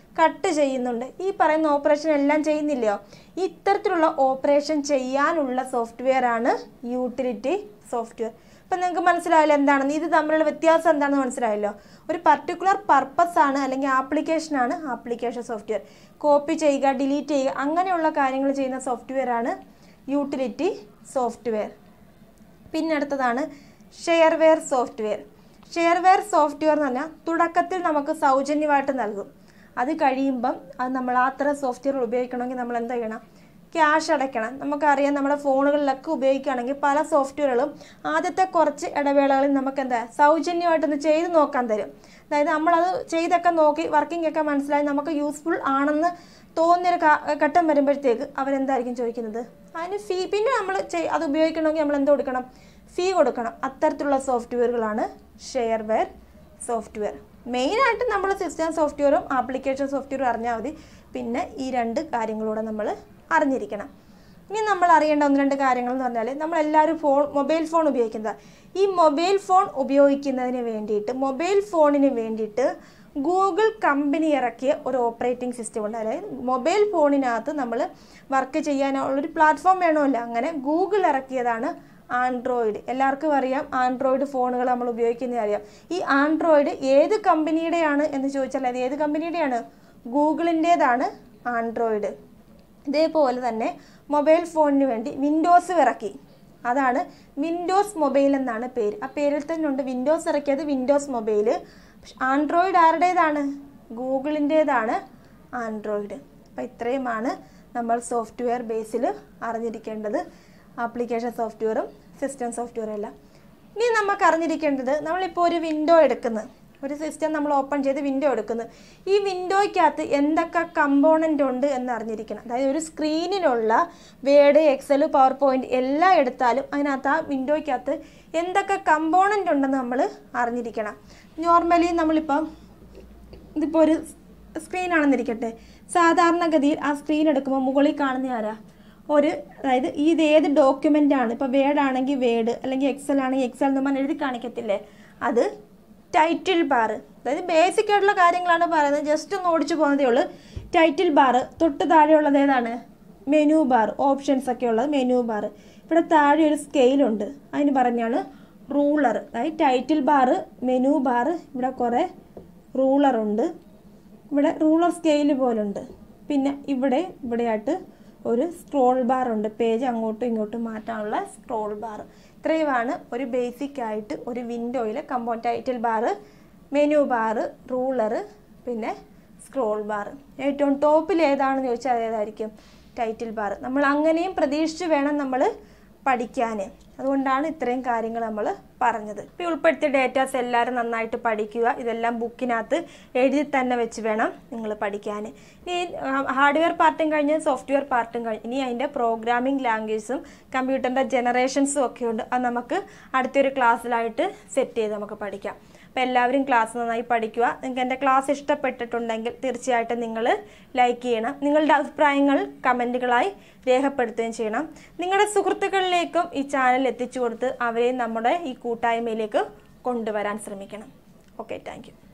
കട്ട് ചെയ്യുന്നുണ്ട് ഈ പറയുന്ന ഓപ്പറേഷൻ എല്ലാം ചെയ്യുന്നില്ലയോ ഇത്തരത്തിലുള്ള ഓപ്പറേഷൻ ചെയ്യാനുള്ള സോഫ്റ്റ്വെയർ ആണ് യൂട്ടിലിറ്റി സോഫ്റ്റ്വെയർ ഇപ്പം നിങ്ങൾക്ക് മനസ്സിലായല്ലോ എന്താണെന്ന് ഇത് തമ്മിലുള്ള വ്യത്യാസം എന്താണെന്ന് മനസ്സിലായല്ലോ ഒരു പർട്ടിക്കുലർ പർപ്പസ് ആണ് അല്ലെങ്കിൽ ആപ്ലിക്കേഷൻ ആണ് ആപ്ലിക്കേഷൻ സോഫ്റ്റ്വെയർ കോപ്പി ചെയ്യുക ഡിലീറ്റ് ചെയ്യുക അങ്ങനെയുള്ള കാര്യങ്ങൾ ചെയ്യുന്ന സോഫ്റ്റ്വെയർ ആണ് യൂട്ടിലിറ്റി സോഫ്റ്റ്വെയർ പിന്നെ അടുത്തതാണ് ഷെയർവെയർ സോഫ്റ്റ്വെയർ ഷെയർവെയർ സോഫ്റ്റ്വെയർ എന്ന് പറഞ്ഞാൽ തുടക്കത്തിൽ നമുക്ക് സൗജന്യമായിട്ട് നൽകും അത് കഴിയുമ്പം അത് നമ്മൾ അത്തരം സോഫ്റ്റ്വെയർ ഉപയോഗിക്കണമെങ്കിൽ നമ്മൾ എന്താ ചെയ്യണം ക്യാഷ് അടയ്ക്കണം നമുക്കറിയാം നമ്മുടെ ഫോണുകളിലൊക്കെ ഉപയോഗിക്കുകയാണെങ്കിൽ പല സോഫ്റ്റ്വെയറുകളും ആദ്യത്തെ കുറച്ച് ഇടവേളകളിൽ നമുക്ക് എന്താ സൗജന്യമായിട്ടൊന്ന് ചെയ്ത് നോക്കാൻ തരും അതായത് നമ്മളത് ചെയ്തൊക്കെ നോക്കി വർക്കിംഗ് ഒക്കെ മനസ്സിലായി നമുക്ക് യൂസ്ഫുൾ ആണെന്ന് തോന്നിയൊരു കാ- ഘട്ടം വരുമ്പോഴത്തേക്ക് അവരെന്തായിരിക്കും ചോദിക്കുന്നത് അതിന് ഫീ പിന്നെ നമ്മൾ അത് ഉപയോഗിക്കണമെങ്കിൽ നമ്മൾ എന്ത് കൊടുക്കണം ഫീ കൊടുക്കണം അത്തരത്തിലുള്ള സോഫ്റ്റ്വെയറുകളാണ് ഷെയർവെയർ സോഫ്റ്റ്വെയർ മെയിനായിട്ട് നമ്മൾ സിസ്റ്റം സോഫ്റ്റ്വെയറും ആപ്ലിക്കേഷൻ സോഫ്റ്റ്വെയറും അറിഞ്ഞാൽ മതി പിന്നെ ഈ രണ്ട് കാര്യങ്ങളൂടെ നമ്മൾ അറിഞ്ഞിരിക്കണം ഇനി നമ്മൾ അറിയേണ്ട ഒന്ന് രണ്ട് കാര്യങ്ങൾ എന്ന് പറഞ്ഞാൽ നമ്മളെല്ലാവരും ഫോൺ മൊബൈൽ ഫോൺ ഉപയോഗിക്കുന്നത് ഈ മൊബൈൽ ഫോൺ ഉപയോഗിക്കുന്നതിന് വേണ്ടിയിട്ട് മൊബൈൽ ഫോണിന് വേണ്ടിയിട്ട് ഗൂഗിൾ കമ്പനി ഇറക്കിയ ഒരു ഓപ്പറേറ്റിംഗ് സിസ്റ്റം ഉണ്ട് അതായത് മൊബൈൽ ഫോണിനകത്ത് നമ്മൾ വർക്ക് ചെയ്യാനുള്ളൊരു പ്ലാറ്റ്ഫോം വേണമല്ലോ അങ്ങനെ ഗൂഗിൾ ഇറക്കിയതാണ് ആൻഡ്രോയിഡ് എല്ലാവർക്കും അറിയാം ആൻഡ്രോയിഡ് ഫോണുകൾ നമ്മൾ ഉപയോഗിക്കുന്നത് അറിയാം ഈ ആൻഡ്രോയിഡ് ഏത് കമ്പനിയുടെയാണ് എന്ന് ചോദിച്ചാൽ അത് ഏത് കമ്പനിയുടെയാണ് ഗൂഗിളിൻ്റേതാണ് ആൻഡ്രോയിഡ് ഇതേപോലെ തന്നെ മൊബൈൽ ഫോണിന് വേണ്ടി വിൻഡോസ് ഇറക്കി അതാണ് വിൻഡോസ് മൊബൈൽ എന്നാണ് പേര് ആ പേരിൽ തന്നെ ഉണ്ട് വിൻഡോസ് ഇറക്കിയത് വിൻഡോസ് മൊബൈൽ ആൻഡ്രോയിഡ് ആരുടേതാണ് ഗൂഗിളിൻ്റേതാണ് ആൻഡ്രോയിഡ് അപ്പോൾ ഇത്രയുമാണ് നമ്മൾ സോഫ്റ്റ്വെയർ ബേസിൽ അറിഞ്ഞിരിക്കേണ്ടത് ആപ്ലിക്കേഷൻ സോഫ്റ്റ്വെയറും സിസ്റ്റം സോഫ്റ്റ്വെയറും എല്ലാം ഇനി നമുക്ക് അറിഞ്ഞിരിക്കേണ്ടത് നമ്മളിപ്പോൾ ഒരു വിൻഡോ എടുക്കുന്നു ഒരു സിസ്റ്റം നമ്മൾ ഓപ്പൺ ചെയ്ത് വിൻഡോ എടുക്കുന്നു ഈ വിൻഡോയ്ക്കകത്ത് എന്തൊക്കെ കമ്പോണൻ്റ് ഉണ്ട് എന്ന് അറിഞ്ഞിരിക്കണം അതായത് ഒരു സ്ക്രീനിലുള്ള വേഡ് എക്സൽ പവർ പോയിന്റ് എല്ലാം എടുത്താലും അതിനകത്ത് ആ വിൻഡോയ്ക്കകത്ത് എന്തൊക്കെ കമ്പോണൻ്റ് ഉണ്ടെന്ന് നമ്മൾ അറിഞ്ഞിരിക്കണം നോർമലി നമ്മളിപ്പം ഇതിപ്പോൾ ഒരു സ്ക്രീനാണെന്നിരിക്കട്ടെ സാധാരണഗതിയിൽ ആ സ്ക്രീൻ എടുക്കുമ്പോൾ മുകളിൽ കാണുന്ന ആരാ ഒരു അതായത് ഇത് ഏത് ഡോക്യുമെൻ്റ് ആണ് ഇപ്പോൾ വേഡ് ആണെങ്കിൽ വേഡ് അല്ലെങ്കിൽ എക്സൽ ആണെങ്കിൽ എക്സൽ എന്ന് പറഞ്ഞ് എഴുതി കാണിക്കത്തില്ലേ അത് ടൈറ്റിൽ ബാർ അതായത് ബേസിക് ആയിട്ടുള്ള കാര്യങ്ങളാണ് പറയുന്നത് ജസ്റ്റ് ഒന്ന് ഓടിച്ചു പോകുന്നതേ ഉള്ളൂ ടൈറ്റിൽ ബാർ തൊട്ട് താഴെയുള്ളത് ഏതാണ് മെനു ബാർ ഓപ്ഷൻസ് ഒക്കെ ഉള്ളത് മെനു ബാർ ഇവിടെ താഴെ ഒരു സ്കെയിലുണ്ട് അതിന് പറഞ്ഞാണ് റൂളർ അതായത് ടൈറ്റിൽ ബാർ മെനു ബാർ ഇവിടെ കുറേ റൂളറുണ്ട് ഇവിടെ റൂളർ സ്കെയിൽ പോലുണ്ട് പിന്നെ ഇവിടെ ഇവിടെയായിട്ട് ഒരു സ്ക്രോൾ ബാർ ഉണ്ട് പേജ് അങ്ങോട്ടും ഇങ്ങോട്ടും മാറ്റാനുള്ള സ്ക്രോൾ ബാർ ഇത്രയുമാണ് ഒരു ബേസിക് ആയിട്ട് ഒരു വിൻഡോയിൽ കമ്പോ title bar menu bar ruler പിന്നെ സ്ക്രോൾ ബാർ ഏറ്റവും ടോപ്പിൽ ഏതാണെന്ന് ചോദിച്ചാൽ അത് ഏതായിരിക്കും ടൈറ്റിൽ ബാർ നമ്മൾ അങ്ങനെയും പ്രതീക്ഷിച്ച് വേണം നമ്മൾ പഠിക്കാൻ അതുകൊണ്ടാണ് ഇത്രയും കാര്യങ്ങൾ നമ്മൾ പറഞ്ഞത് ഇപ്പോൾ ഉൾപ്പെടുത്തിയ ഡേറ്റാസ് എല്ലാവരും നന്നായിട്ട് പഠിക്കുക ഇതെല്ലാം ബുക്കിനകത്ത് എഴുതി തന്നെ വെച്ച് വേണം നിങ്ങൾ പഠിക്കാൻ ഇനി ഹാർഡ്വെയർ പാർട്ടും കഴിഞ്ഞ് സോഫ്റ്റ്വെയർ പാർട്ടും കഴിഞ്ഞ് ഇനി അതിൻ്റെ പ്രോഗ്രാമിംഗ് ലാംഗ്വേജും കമ്പ്യൂട്ടറിൻ്റെ ജനറേഷൻസും ഒക്കെ ഉണ്ട് അത് നമുക്ക് അടുത്തൊരു ക്ലാസ്സിലായിട്ട് സെറ്റ് ചെയ്ത് നമുക്ക് പഠിക്കാം അപ്പോൾ എല്ലാവരും ക്ലാസ് നന്നായി പഠിക്കുക നിങ്ങൾക്ക് എൻ്റെ ക്ലാസ് ഇഷ്ടപ്പെട്ടിട്ടുണ്ടെങ്കിൽ തീർച്ചയായിട്ടും നിങ്ങൾ ലൈക്ക് ചെയ്യണം നിങ്ങളുടെ അഭിപ്രായങ്ങൾ കമൻറ്റുകളായി രേഖപ്പെടുത്തുകയും ചെയ്യണം നിങ്ങളുടെ സുഹൃത്തുക്കളിലേക്കും ഈ ചാനൽ എത്തിച്ചു കൊടുത്ത് അവരെയും നമ്മുടെ ഈ കൂട്ടായ്മയിലേക്ക് കൊണ്ടുവരാൻ ശ്രമിക്കണം ഓക്കെ താങ്ക്